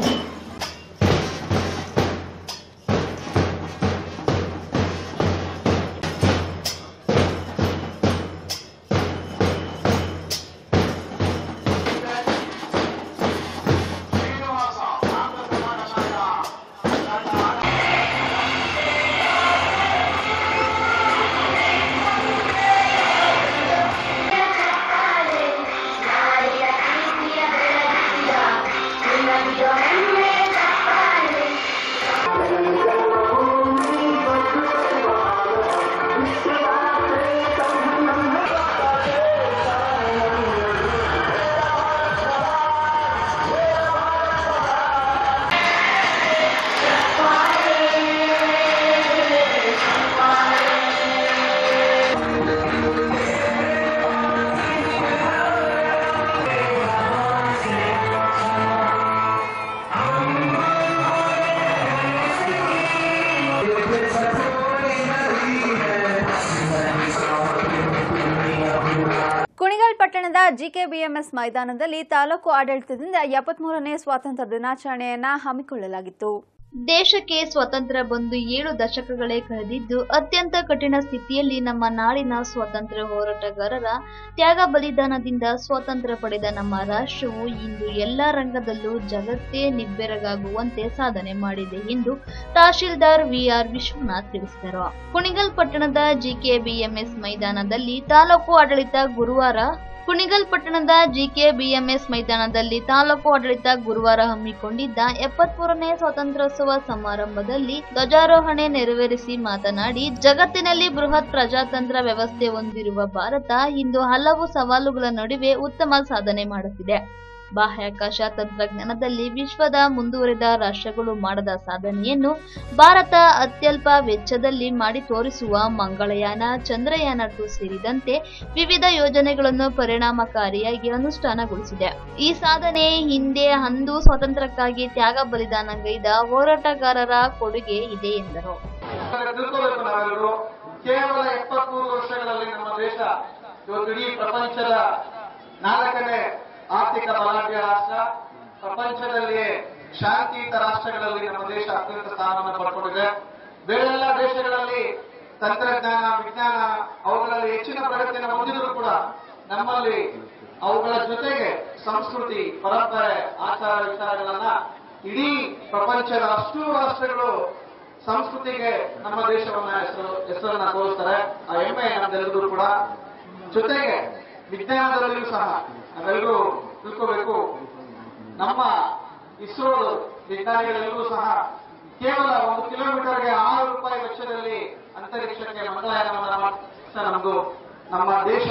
ಕುಣಿಗಲ್ ಪಟ್ಟಣದ ಜಿಕೆಬಿಎಂಎಸ್ ಮೈದಾನದಲ್ಲಿ ತಾಲೂಕು ಆಡಳಿತದಿಂದ ಎಪ್ಪತ್ಮೂರನೇ ಸ್ವಾತಂತ್ರ್ಯ ದಿನಾಚರಣೆಯನ್ನ ಹಮ್ಮಿಕೊಳ್ಳಲಾಗಿತ್ತು ದೇಶಕ್ಕೆ ಸ್ವಾತಂತ್ರ್ಯ ಬಂದು ಏಳು ದಶಕಗಳೇ ಕಳೆದಿದ್ದು ಅತ್ಯಂತ ಕಠಿಣ ಸ್ಥಿತಿಯಲ್ಲಿ ನಮ್ಮ ನಾಡಿನ ಸ್ವಾತಂತ್ರ್ಯ ಹೋರಾಟಗಾರರ ತ್ಯಾಗ ಬಲಿದಾನದಿಂದ ಸ್ವಾತಂತ್ರ್ಯ ಪಡೆದ ನಮ್ಮ ರಾಷ್ಟ್ರವು ಇಂದು ಎಲ್ಲ ರಂಗದಲ್ಲೂ ಜಗತ್ತೇ ನಿಬ್ಬೆರಗಾಗುವಂತೆ ಸಾಧನೆ ಮಾಡಿದೆ ಎಂದು ತಹಶೀಲ್ದಾರ್ ವಿಆರ್ ವಿಶ್ವನಾಥ್ ತಿಳಿಸಿದರು ಕುಣಿಗಲ್ ಪಟ್ಟಣದ ಜಿಕೆಬಿಎಂಎಸ್ ಮೈದಾನದಲ್ಲಿ ತಾಲೂಕು ಆಡಳಿತ ಗುರುವಾರ ಕುಣಿಗಲ್ ಪಟ್ಟಣದ ಜಿಕೆ ಬಿಎಂಎಸ್ ಮೈದಾನದಲ್ಲಿ ತಾಲೂಕು ಆಡಳಿತ ಗುರುವಾರ ಹಮ್ಮಿಕೊಂಡಿದ್ದ ಎಪ್ಪತ್ಮೂರನೇ ಸ್ವಾತಂತ್ರ್ಯೋತ್ಸವ ಸಮಾರಂಭದಲ್ಲಿ ಧ್ವಜಾರೋಹಣೆ ನೆರವೇರಿಸಿ ಮಾತನಾಡಿ ಜಗತ್ತಿನಲ್ಲಿ ಬೃಹತ್ ಪ್ರಜಾತಂತ್ರ ವ್ಯವಸ್ಥೆ ಹೊಂದಿರುವ ಭಾರತ ಇಂದು ಹಲವು ಸವಾಲುಗಳ ನಡುವೆ ಉತ್ತಮ ಸಾಧನೆ ಮಾಡುತ್ತಿದೆ ಬಾಹ್ಯಾಕಾಶ ತಂತ್ರಜ್ಞಾನದಲ್ಲಿ ವಿಶ್ವದ ಮುಂದುವರೆದ ರಾಷ್ಟ್ರಗಳು ಮಾಡದ ಸಾಧನೆಯನ್ನು ಭಾರತ ಅತ್ಯಲ್ಪ ವೆಚ್ಚದಲ್ಲಿ ಮಾಡಿ ತೋರಿಸುವ ಮಂಗಳಯಾನ ಚಂದ್ರಯಾನ ಟು ಸೇರಿದಂತೆ ವಿವಿಧ ಯೋಜನೆಗಳನ್ನು ಪರಿಣಾಮಕಾರಿಯಾಗಿ ಅನುಷ್ಠಾನಗೊಳಿಸಿದೆ ಈ ಸಾಧನೆ ಹಿಂದೆ ಅಂದು ಸ್ವಾತಂತ್ರ್ಯಕ್ಕಾಗಿ ತ್ಯಾಗ ಬಲಿದಾನಗೈದ ಹೋರಾಟಗಾರರ ಕೊಡುಗೆ ಇದೆ ಎಂದರು ತಿಳ್ಕೋಬೇಕು ನಾವೆಲ್ಲರೂ ಕೇವಲ ಎಪ್ಪತ್ಮೂರು ವರ್ಷಗಳಲ್ಲಿ ನಮ್ಮ ದೇಶ ಇವತ್ತು ಇಡೀ ಪ್ರಪಂಚದ ನಾಲ್ಕನೇ ಆರ್ಥಿಕ ಬಲಾಢ್ಯ ರಾಷ್ಟ್ರ ಪ್ರಪಂಚದಲ್ಲಿಯೇ ಶಾಂತಿಯುತ ರಾಷ್ಟ್ರಗಳಲ್ಲಿ ನಮ್ಮ ದೇಶ ಅತ್ಯಂತ ಸ್ಥಾನವನ್ನು ಪಡ್ಕೊಂಡಿದೆ ಬೇರೆಲ್ಲ ದೇಶಗಳಲ್ಲಿ ತಂತ್ರಜ್ಞಾನ ವಿಜ್ಞಾನ ಅವುಗಳಲ್ಲಿ ಹೆಚ್ಚಿನ ಪ್ರಗತಿಯನ್ನು ಹೊಂದಿದ್ರು ಕೂಡ ನಮ್ಮಲ್ಲಿ ಅವುಗಳ ಜೊತೆಗೆ ಸಂಸ್ಕೃತಿ ಪರಂಪರೆ ಆಚಾರ ವಿಚಾರಗಳನ್ನ ಇಡೀ ಪ್ರಪಂಚದ ಅಷ್ಟು ರಾಷ್ಟ್ರಗಳು ಸಂಸ್ಕೃತಿಗೆ ನಮ್ಮ ದೇಶವನ್ನ ಹೆಸರು ಹೆಸರನ್ನ ತೋರಿಸ್ತಾರೆ ಆ ಹೆಮ್ಮೆ ನಮ್ದೆಲ್ಲರೂ ಕೂಡ ಜೊತೆಗೆ ವಿಜ್ಞಾನದಲ್ಲಿಯೂ ಸಹ ನಾವೆಲ್ಲರೂ ತಿಳ್ಕೋಬೇಕು ನಮ್ಮ ಇಸ್ರೋ ವಿಜ್ಞಾನಿಗಳೆಲ್ಲರೂ ಸಹ ಕೇವಲ ಒಂದು ಕಿಲೋಮೀಟರ್ಗೆ ಆರು ರೂಪಾಯಿ ವೆಚ್ಚದಲ್ಲಿ ಅಂತರಿಕ್ಷಕ್ಕೆ ಮಂಗಳಯಾನವನ್ನ ಮಾಡಿದ ನಮ್ದು ನಮ್ಮ ದೇಶ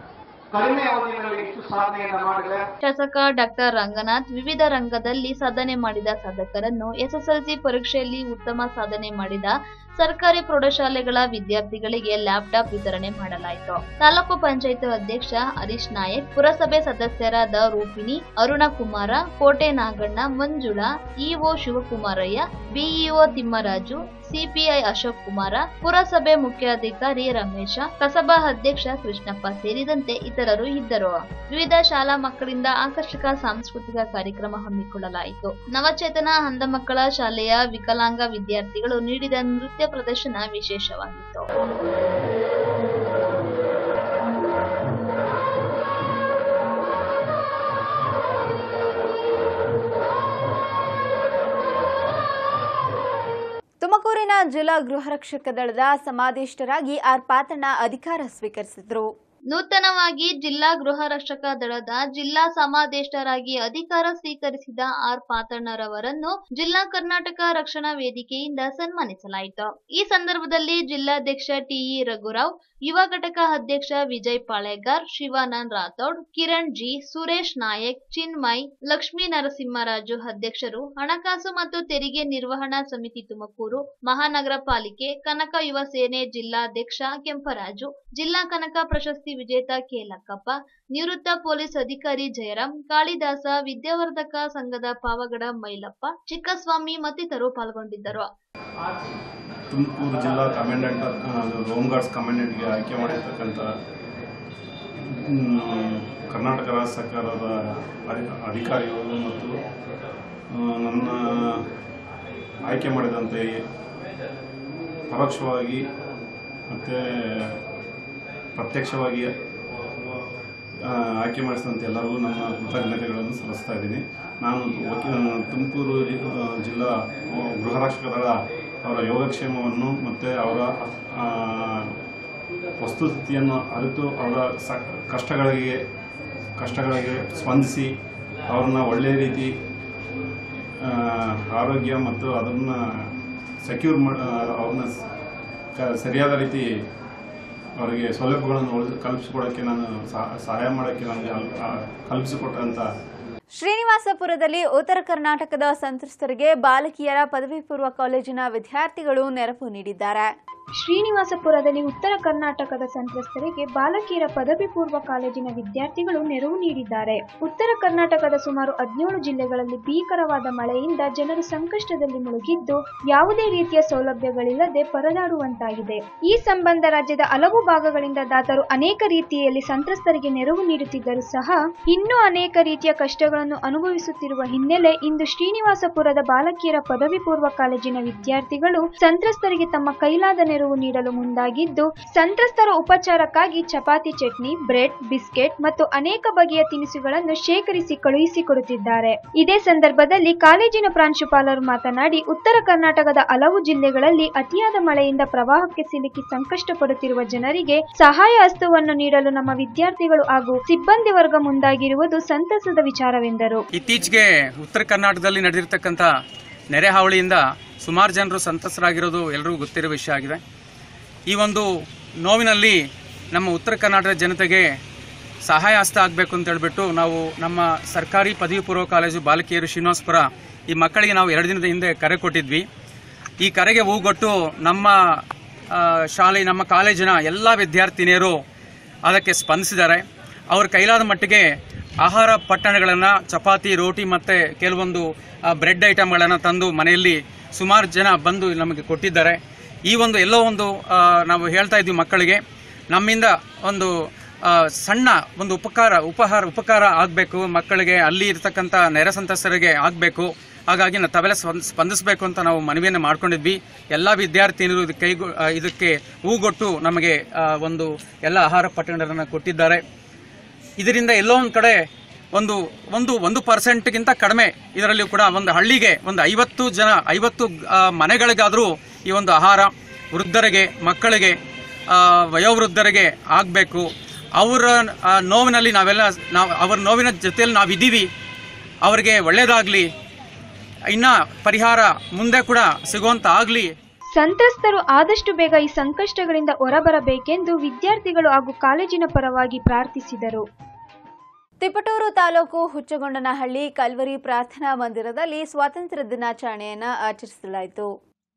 ಕಡಿಮೆ ಅವಧಿಯಲ್ಲಿ ಇಷ್ಟು ಸಾಧನೆಯನ್ನ ಮಾಡಿದೆ ಶಾಸಕ ಡಾಕ್ಟರ್ ರಂಗನಾಥ್ ವಿವಿಧ ರಂಗದಲ್ಲಿ ಸಾಧನೆ ಮಾಡಿದ ಸಾಧಕರನ್ನು ಎಸ್ಎಸ್ಎಲ್ಸಿ ಪರೀಕ್ಷೆಯಲ್ಲಿ ಉತ್ತಮ ಸಾಧನೆ ಮಾಡಿದ ಸರ್ಕಾರಿ ಪ್ರೌಢಶಾಲೆಗಳ ವಿದ್ಯಾರ್ಥಿಗಳಿಗೆ ಲ್ಯಾಪ್ಟಾಪ್ ವಿತರಣೆ ಮಾಡಲಾಯಿತು ತಾಲೂಕು ಪಂಚಾಯತ್ ಅಧ್ಯಕ್ಷ ಹರೀಶ್ ನಾಯಕ್ ಪುರಸಭೆ ಸದಸ್ಯರಾದ Rupini Arunakumara Kote Naganna Manjula EO Shivakumaraiah BEO Thimmaraju CPI Ashok Kumara ಪುರಸಭೆ ಮುಖ್ಯಾಧಿಕಾರಿ ರಮೇಶ ಕಸಬಾ ಅಧ್ಯಕ್ಷ ಕೃಷ್ಣಪ್ಪ ಸೇರಿದಂತೆ ಇತರರು ಇದ್ದರು ವಿವಿಧ ಶಾಲಾ ಮಕ್ಕಳಿಂದ ಆಕರ್ಷಕ ಸಾಂಸ್ಕೃತಿಕ ಕಾರ್ಯಕ್ರಮ ಹಮ್ಮಿಕೊಳ್ಳಲಾಯಿತು ನವಚೇತನ ಅಂಧ ಮಕ್ಕಳ ಶಾಲೆಯ ವಿಕಲಾಂಗ ವಿದ್ಯಾರ್ಥಿಗಳು ನೀಡಿದ ನೃತ್ಯ ಪ್ರದರ್ಶನ ವಿಶೇಷವಾಗಿತ್ತು ತುಮಕೂರಿನ ಜಿಲ್ಲಾ ಗೃಹರಕ್ಷಕ ದಳದ ಸಮಾದೇಷ್ಟರಾಗಿ ಆರ್ ಪಾತಣ್ಣ ಅಧಿಕಾರ ಸ್ವೀಕರಿಸಿದರು ನೂತನವಾಗಿ ಜಿಲ್ಲಾ ಗೃಹ ರಕ್ಷಕ ದಳದ ಜಿಲ್ಲಾ ಸಮಾದೇಷ್ಟರಾಗಿ ಅಧಿಕಾರ ಸ್ವೀಕರಿಸಿದ ಆರ್ ಪಾತಣ್ಣರವರನ್ನು ಜಿಲ್ಲಾ ಕರ್ನಾಟಕ ರಕ್ಷಣಾ ವೇದಿಕೆಯಿಂದ ಸನ್ಮಾನಿಸಲಾಯಿತು ಈ ಸಂದರ್ಭದಲ್ಲಿ ಜಿಲ್ಲಾಧ್ಯಕ್ಷ ಟಿಇ ರಘುರಾವ್ ಯುವ ಘಟಕ ಅಧ್ಯಕ್ಷ ವಿಜಯ್ ಪಾಳೆಗಾರ್ ಶಿವಾನಂದ್ ರಾಥೋಡ್ ಕಿರಣ್ ಜಿ ಸುರೇಶ್ ನಾಯಕ್ ಚಿನ್ಮಯ್ ಲಕ್ಷ್ಮೀ ನರಸಿಂಹರಾಜು ಅಧ್ಯಕ್ಷರು ಹಣಕಾಸು ಮತ್ತು ತೆರಿಗೆ ನಿರ್ವಹಣಾ ಸಮಿತಿ ತುಮಕೂರು ಮಹಾನಗರ ಪಾಲಿಕೆ ಕನಕ ಯುವ ಸೇನೆ ಜಿಲ್ಲಾಧ್ಯಕ್ಷ ಕೆಂಪರಾಜು ಜಿಲ್ಲಾ ಕನಕ ಪ್ರಶಸ್ತಿ ವಿಜೇತ ಕೆ ಲಕ್ಕಪ್ಪ ನಿವೃತ್ತ ಪೊಲೀಸ್ ಅಧಿಕಾರಿ ಜಯರಾಮ್ ಕಾಳಿದಾಸ ವಿದ್ಯಾವರ್ಧಕ ಸಂಘದ ಪಾವಗಡ ಮೈಲಪ್ಪ ಚಿಕ್ಕಸ್ವಾಮಿ ಮತ್ತಿತರರು ಪಾಲ್ಗೊಂಡಿದ್ದರು ತುಮಕೂರು ಜಿಲ್ಲಾ ಕಮಾಂಡೆಂಟ್ ಹೋಮ್ ಗಾರ್ಡ್ಸ್ ಕಮಾಂಡೆಂಟ್ಗೆ ಆಯ್ಕೆ ಮಾಡಿರ್ತಕ್ಕಂಥ ಮ್, ಕರ್ನಾಟಕ ರಾಜ್ಯ ಸರ್ಕಾರದ ಅಧಿ- ಅಧಿಕಾರಿಗಳು ಮತ್ತು ಆ, ನನ್ನ ಆಯ್ಕೆ ಮಾಡಿದಂತೆ ಪರೋಕ್ಷವಾಗಿ ಮತ್ತು ಪ್ರತ್ಯಕ್ಷವಾಗಿ ಆ, ಆಯ್ಕೆ ಮಾಡಿಸಿದಂಥ ಎಲ್ಲರಿಗೂ ನನ್ನ ಕೃತಜ್ಞತೆಗಳನ್ನು ಸಲ್ಲಿಸ್ತಾ ಇದ್ದೀನಿ ನಾನು ವಕೀ- ತುಮಕೂರು ಜಿ- ಆ, ಜಿಲ್ಲಾ ಆ, ಗೃಹ ರಕ್ಷಕ ದಳ ಅವರ ಯೋಗಕ್ಷೇಮವನ್ನು ಮತ್ತು ಅವರ ಆ, ವಸ್ತುಸ್ಥಿತಿಯನ್ನು ಅರಿತು ಅವರ ಸ ಕಷ್ಟಗಳಿಗೆ ಕಷ್ಟಗಳಿಗೆ ಸ್ಪಂದಿಸಿ ಅವ್ರನ್ನ ಒಳ್ಳೆಯ ರೀತಿ ಆ, ಆರೋಗ್ಯ ಮತ್ತು ಅದನ್ನು ಸೆಕ್ಯೂರ್ ಮಾ ಅವ್ರನ್ನ ಸ- ಕ- ಸರಿಯಾದ ರೀತಿ ಅವರಿಗೆ ಸೌಲಭ್ಯಗಳನ್ನು ಒಳ- ಕಲ್ಪಿಸಿಕೊಡೋಕ್ಕೆ ನಾನು ಸಹ- ಸಹಾಯ ಮಾಡೋಕ್ಕೆ ನನಗೆ ಅಲ್- ಆ, ಕಲ್ಪಿಸಿಕೊಟ್ಟಂಥ ಶ್ರೀನಿವಾಸಪುರದಲ್ಲಿ ಉತ್ತರ ಕರ್ನಾಟಕದ ಸಂತ್ರಸ್ತರಿಗೆ ಬಾಲಕಿಯರ ಪದವಿ ಪೂರ್ವ ಕಾಲೇಜಿನ ವಿದ್ಯಾರ್ಥಿಗಳು ನೆರವು ನೀಡಿದ್ದಾರೆ ಶ್ರೀನಿವಾಸಪುರದಲ್ಲಿ ಉತ್ತರ ಕರ್ನಾಟಕದ ಸಂತ್ರಸ್ತರಿಗೆ ಬಾಲಕಿಯರ ಪದವಿ ಪೂರ್ವ ಕಾಲೇಜಿನ ವಿದ್ಯಾರ್ಥಿಗಳು ನೆರವು ನೀಡಿದ್ದಾರೆ ಉತ್ತರ ಕರ್ನಾಟಕದ ಸುಮಾರು ಹದಿನೇಳು ಜಿಲ್ಲೆಗಳಲ್ಲಿ ಭೀಕರವಾದ ಮಳೆಯಿಂದ ಜನರು ಸಂಕಷ್ಟದಲ್ಲಿ ಮುಳುಗಿದ್ದು ಯಾವುದೇ ರೀತಿಯ ಸೌಲಭ್ಯಗಳಿಲ್ಲದೆ ಪರದಾಡುವಂತಾಗಿದೆ ಈ ಸಂಬಂಧ ರಾಜ್ಯದ ಹಲವು ಭಾಗಗಳಿಂದ ದಾತರು ಅನೇಕ ರೀತಿಯಲ್ಲಿ ಸಂತ್ರಸ್ತರಿಗೆ ನೆರವು ನೀಡುತ್ತಿದ್ದರೂ ಸಹ ಇನ್ನೂ ಅನೇಕ ರೀತಿಯ ಕಷ್ಟಗಳನ್ನು ಅನುಭವಿಸುತ್ತಿರುವ ಹಿನ್ನೆಲೆ ಇಂದು ಶ್ರೀನಿವಾಸಪುರದ ಬಾಲಕಿಯರ ಪದವಿ ಪೂರ್ವ ಕಾಲೇಜಿನ ವಿದ್ಯಾರ್ಥಿಗಳು ಸಂತ್ರಸ್ತರಿಗೆ ತಮ್ಮ ಕೈಲಾದ ನೆರವು ನೀಡಲು ಮುಂದಾಗಿದ್ದು ಸಂತ್ರಸ್ತರ ಉಪಚಾರಕ್ಕಾಗಿ ಚಪಾತಿ ಚಟ್ನಿ ಬ್ರೆಡ್ ಬಿಸ್ಕೆಟ್ ಮತ್ತು ಅನೇಕ ಬಗೆಯ ತಿನಿಸುಗಳನ್ನು ಶೇಖರಿಸಿ ಕಳುಹಿಸಿಕೊಡುತ್ತಿದ್ದಾರೆ ಇದೇ ಸಂದರ್ಭದಲ್ಲಿ ಕಾಲೇಜಿನ ಪ್ರಾಂಶುಪಾಲರು ಮಾತನಾಡಿ ಉತ್ತರ ಕರ್ನಾಟಕದ ಹಲವು ಜಿಲ್ಲೆಗಳಲ್ಲಿ ಅತಿಯಾದ ಮಳೆಯಿಂದ ಪ್ರವಾಹಕ್ಕೆ ಸಿಲುಕಿ ಸಂಕಷ್ಟ ಪಡುತ್ತಿರುವ ಜನರಿಗೆ ಸಹಾಯ ಹಸ್ತವನ್ನು ನೀಡಲು ನಮ್ಮ ವಿದ್ಯಾರ್ಥಿಗಳು ಹಾಗೂ ಸಿಬ್ಬಂದಿ ವರ್ಗ ಮುಂದಾಗಿರುವುದು ಸಂತಸದ ವಿಚಾರವೆಂದರು ಇತ್ತೀಚೆಗೆ ಉತ್ತರ ಕರ್ನಾಟಕದಲ್ಲಿ ನಡೆದಿರ್ತಕ್ಕಂಥ ನೆರೆ ಹಾವಳಿಯಿಂದ ಸುಮಾರು ಜನರು ಸಂತಸರಾಗಿರೋದು ಎಲ್ಲರಿಗೂ ಗೊತ್ತಿರೋ ವಿಷಯ ಆಗಿದೆ ಈ ಒಂದು ನೋವಿನಲ್ಲಿ ನಮ್ಮ ಉತ್ತರ ಕರ್ನಾಟಕದ ಜನತೆಗೆ ಸಹಾಯ ಹಸ್ತ ಆಗಬೇಕು ಅಂತ ಹೇಳ್ಬಿಟ್ಟು ನಾವು ನಮ್ಮ ಸರ್ಕಾರಿ ಪದವಿ ಪೂರ್ವ ಕಾಲೇಜು ಬಾಲಕಿಯರು ಶ್ರೀನಿವಾಸಪುರ ಈ ಮಕ್ಕಳಿಗೆ ನಾವು ಎರಡು ದಿನದ ಹಿಂದೆ ಕರೆ ಕೊಟ್ಟಿದ್ವಿ ಈ ಕರೆಗೆ ಹೂಗೊಟ್ಟು ನಮ್ಮ ಆ, ಶಾಲೆ ನಮ್ಮ ಕಾಲೇಜಿನ ಎಲ್ಲ ವಿದ್ಯಾರ್ಥಿನಿಯರು ಅದಕ್ಕೆ ಸ್ಪಂದಿಸಿದ್ದಾರೆ ಅವ್ರ ಕೈಲಾದ ಮಟ್ಟಿಗೆ ಆಹಾರ ಪಟ್ಟಣಗಳನ್ನು ಚಪಾತಿ ರೋಟಿ ಮತ್ತು ಕೆಲವೊಂದು ಆ, ಬ್ರೆಡ್ ಐಟಮ್ಗಳನ್ನು ತಂದು ಮನೆಯಲ್ಲಿ ಸುಮಾರು ಜನ ಬಂದು ನಮಗೆ ಕೊಟ್ಟಿದ್ದಾರೆ ಈ ಒಂದು ಎಲ್ಲೋ ಒಂದು ಆ, ನಾವು ಹೇಳ್ತಾ ಇದ್ವಿ ಮಕ್ಕಳಿಗೆ ನಮ್ಮಿಂದ ಒಂದು ಆ, ಸಣ್ಣ ಒಂದು ಉಪಕಾರ ಉಪಹಾರ ಉಪಕಾರ ಆಗಬೇಕು ಮಕ್ಕಳಿಗೆ ಅಲ್ಲಿ ಇರ್ತಕ್ಕಂಥ ನೆರೆ ಸಂತ್ರಸ್ತರಿಗೆ ಆಗಬೇಕು ಹಾಗಾಗಿ ನಾವು ತಾವೆಲ್ಲ ಸ್ಪಂದ- ಸ್ಪಂದಿಸಬೇಕು ಅಂತ ನಾವು ಮನವಿಯನ್ನು ಮಾಡ್ಕೊಂಡಿದ್ವಿ ಎಲ್ಲ ವಿದ್ಯಾರ್ಥಿನಿಯರು ಇದಕ್ಕೆ ಕೈಗೊ ಆ, ಇದಕ್ಕೆ ಹೂಗೊಟ್ಟು ನಮಗೆ ಆ, ಒಂದು ಎಲ್ಲ ಆಹಾರ ಪಟ್ಟಣಗಳನ್ನು ಕೊಟ್ಟಿದ್ದಾರೆ ಇದರಿಂದ ಎಲ್ಲೋ ಒಂದು ಕಡೆ ಒಂದು ಒಂದು ಒಂದು ಪರ್ಸೆಂಟ್ಗಿಂತ ಕಡಿಮೆ ಇದರಲ್ಲಿ ಕೂಡ ಒಂದು ಹಳ್ಳಿಗೆ ಒಂದು ಐವತ್ತು ಜನ ಐವತ್ತು ಆ, ಮನೆಗಳಿಗಾದರೂ ಈ ಒಂದು ಆಹಾರ ವೃದ್ಧರಿಗೆ ಮಕ್ಕಳಿಗೆ ಆ, ವಯೋವೃದ್ಧರಿಗೆ ಆಗಬೇಕು ಅವರ ಆ, ನೋವಿನಲ್ಲಿ ನಾವೆಲ್ಲ ನಾವು ಅವರ ನೋವಿನ ಜೊತೆಯಲ್ಲಿ ನಾವಿದ್ದೀವಿ ಅವರಿಗೆ ಒಳ್ಳೆಯದಾಗಲಿ ಇನ್ನ ಪರಿಹಾರ ಮುಂದೆ ಕೂಡ ಸಿಗುವಂತ ಆಗಲಿ ಸಂತ್ರಸ್ತರು ಆದಷ್ಟು ಬೇಗ ಈ ಸಂಕಷ್ಟಗಳಿಂದ ಹೊರಬರಬೇಕೆಂದು ವಿದ್ಯಾರ್ಥಿಗಳು ಹಾಗೂ ಕಾಲೇಜಿನ ಪರವಾಗಿ ಪ್ರಾರ್ಥಿಸಿದರು ತಿಪಟೂರು ತಾಲೂಕು ಹುಚ್ಚಗೊಂಡನಹಳ್ಳಿ ಕಲ್ವರಿ ಪ್ರಾರ್ಥನಾ ಮಂದಿರದಲ್ಲಿ ಸ್ವಾತಂತ್ರ್ಯ ದಿನಾಚರಣೆಯನ್ನು ಆಚರಿಸಲಾಯಿತು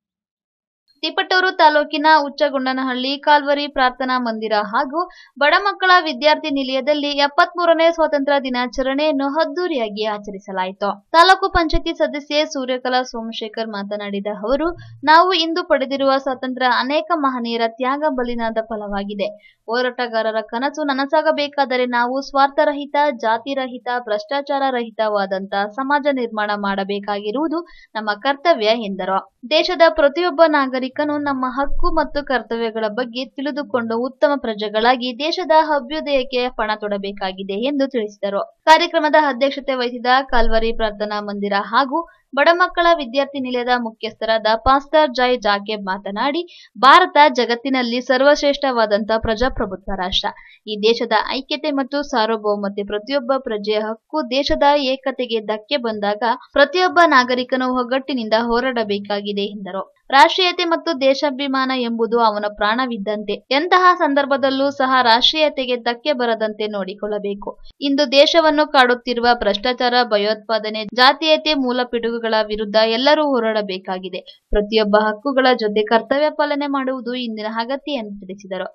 ತಿಪಟೂರು ತಾಲೂಕಿನ ಉಚ್ಚಗುಂಡನಹಳ್ಳಿ ಕಾಲ್ವರಿ ಪ್ರಾರ್ಥನಾ ಮಂದಿರ ಹಾಗೂ ಬಡ ಮಕ್ಕಳ ವಿದ್ಯಾರ್ಥಿ ನಿಲಯದಲ್ಲಿ ಎಪ್ಪತ್ಮೂರನೇ ಸ್ವಾತಂತ್ರ್ಯ ದಿನಾಚರಣೆಯನ್ನು ಅದ್ದೂರಿಯಾಗಿ ಆಚರಿಸಲಾಯಿತು ತಾಲೂಕು ಪಂಚಾಯತಿ ಸದಸ್ಯೆ ಸೂರ್ಯಕಲಾ ಸೋಮಶೇಖರ್ ಮಾತನಾಡಿದ ಅವರು ನಾವು ಇಂದು ಪಡೆದಿರುವ ಸ್ವಾತಂತ್ರ್ಯ ಅನೇಕ ಮಹನೀಯರ ತ್ಯಾಗ ಬಲಿದಾನದ ಫಲವಾಗಿದೆ ಹೋರಾಟಗಾರರ ಕನಸು ನನಸಾಗಬೇಕಾದರೆ ನಾವು ಸ್ವಾರ್ಥರಹಿತ ಜಾತಿರಹಿತ ಭ್ರಷ್ಟಾಚಾರ ರಹಿತವಾದಂತ ಸಮಾಜ ನಿರ್ಮಾಣ ಮಾಡಬೇಕಾಗಿರುವುದು ನಮ್ಮ ಕರ್ತವ್ಯ ಎಂದರು ದೇಶದ ಪ್ರತಿಯೊಬ್ಬ ನಾಗರಿಕನು ನಮ್ಮ ಹಕ್ಕು ಮತ್ತು ಕರ್ತವ್ಯಗಳ ಬಗ್ಗೆ ತಿಳಿದುಕೊಂಡು ಉತ್ತಮ ಪ್ರಜೆಗಳಾಗಿ ದೇಶದ ಅಭ್ಯುದಯಕ್ಕೆ ಪಣ ತೊಡಬೇಕಾಗಿದೆ ಎಂದು ತಿಳಿಸಿದರು ಕಾರ್ಯಕ್ರಮದ ಅಧ್ಯಕ್ಷತೆ ವಹಿಸಿದ ಕಾಲ್ವರಿ ಪ್ರಾರ್ಥನಾ ಮಂದಿರ ಹಾಗೂ ಬಡ ಮಕ್ಕಳ ವಿದ್ಯಾರ್ಥಿ ನಿಲಯದ ಮುಖ್ಯಸ್ಥರಾದ ಪಾಸ್ಟರ್ ಜೈ ಜಾಕೇಬ್ ಮಾತನಾಡಿ ಭಾರತ ಜಗತ್ತಿನಲ್ಲಿ ಸರ್ವಶ್ರೇಷ್ಠವಾದಂತಹ ಪ್ರಜಾಪ್ರಭುತ್ವ ರಾಷ್ಟ್ರ ಈ ದೇಶದ ಐಕ್ಯತೆ ಮತ್ತು ಸಾರ್ವಭೌಮತೆ ಪ್ರತಿಯೊಬ್ಬ ಪ್ರಜೆಯ ಹಕ್ಕು ದೇಶದ ಏಕತೆಗೆ ಧಕ್ಕೆ ಬಂದಾಗ ಪ್ರತಿಯೊಬ್ಬ ನಾಗರಿಕನು ಒಗ್ಗಟ್ಟಿನಿಂದ ಹೋರಾಡಬೇಕಾಗಿದೆ ಎಂದರು ರಾಷ್ಟ್ರೀಯತೆ ಮತ್ತು ದೇಶಾಭಿಮಾನ ಎಂಬುದು ಅವನ ಪ್ರಾಣವಿದ್ದಂತೆ ಎಂತಹ ಸಂದರ್ಭದಲ್ಲೂ ಸಹ ರಾಷ್ಟ್ರೀಯತೆಗೆ ಧಕ್ಕೆ ಬರದಂತೆ ನೋಡಿಕೊಳ್ಳಬೇಕು ಇಂದು ದೇಶವನ್ನು ಕಾಡುತ್ತಿರುವ ಭ್ರಷ್ಟಾಚಾರ ಭಯೋತ್ಪಾದನೆ ಜಾತೀಯತೆ ಮೂಲ ಪಿಡುಗುಗಳ ವಿರುದ್ಧ ಎಲ್ಲರೂ ಹೋರಾಡಬೇಕಾಗಿದೆ ಪ್ರತಿಯೊಬ್ಬ ಹಕ್ಕುಗಳ ಜೊತೆ ಕರ್ತವ್ಯ ಪಾಲನೆ ಮಾಡುವುದು ಇಂದಿನ ಅಗತ್ಯ ಎಂದು ತಿಳಿಸಿದರು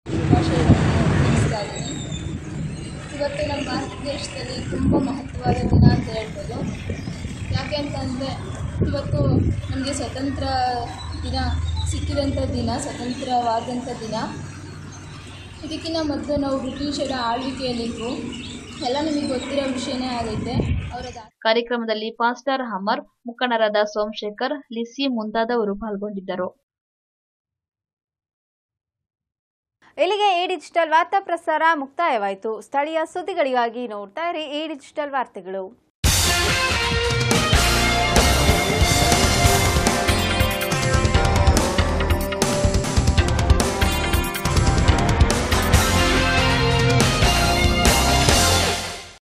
ಇವತ್ತು ನಮ್ಮ ಭಾರತ ದೇಶದಲ್ಲಿ ತುಂಬ ಮಹತ್ವವಾದ ದಿನ ಅಂತ ಹೇಳ್ಬೋದು ಯಾಕೆ ಅಂತಂದರೆ ಇವತ್ತು ನಮಗೆ ಸ್ವತಂತ್ರ ದಿನ ಸಿಕ್ಕಿದಂಥ ದಿನ ಸ್ವತಂತ್ರವಾದಂಥ ದಿನ ಇದಕ್ಕಿಂತ ಮೊದಲು ನಾವು ಬ್ರಿಟಿಷರ ಆಳ್ವಿಕೆಯಲ್ಲಿದ್ದು ಎಲ್ಲ ನಿಮಗೆ ಗೊತ್ತಿರೋ ವಿಷಯನೇ ಆಗೈತೆ ಅವರ ಕಾರ್ಯಕ್ರಮದಲ್ಲಿ ಪಾಸ್ಟರ್ ಅಮರ್ ಮುಖಂಡರಾದ ಸೋಮಶೇಖರ್ ಲಿಸಿ ಮುಂತಾದವರು ಪಾಲ್ಗೊಂಡಿದ್ದರು ಇಲ್ಲಿಗೆ ಈ ಡಿಜಿಟಲ್ ವಾರ್ತಾ ಪ್ರಸಾರ ಮುಕ್ತಾಯವಾಯಿತು ಸ್ಥಳೀಯ ಸುದ್ದಿಗಳಿಗಾಗಿ ನೋಡ್ತಾ ಇರಿ ಈ ಡಿಜಿಟಲ್ ವಾರ್ತೆಗಳು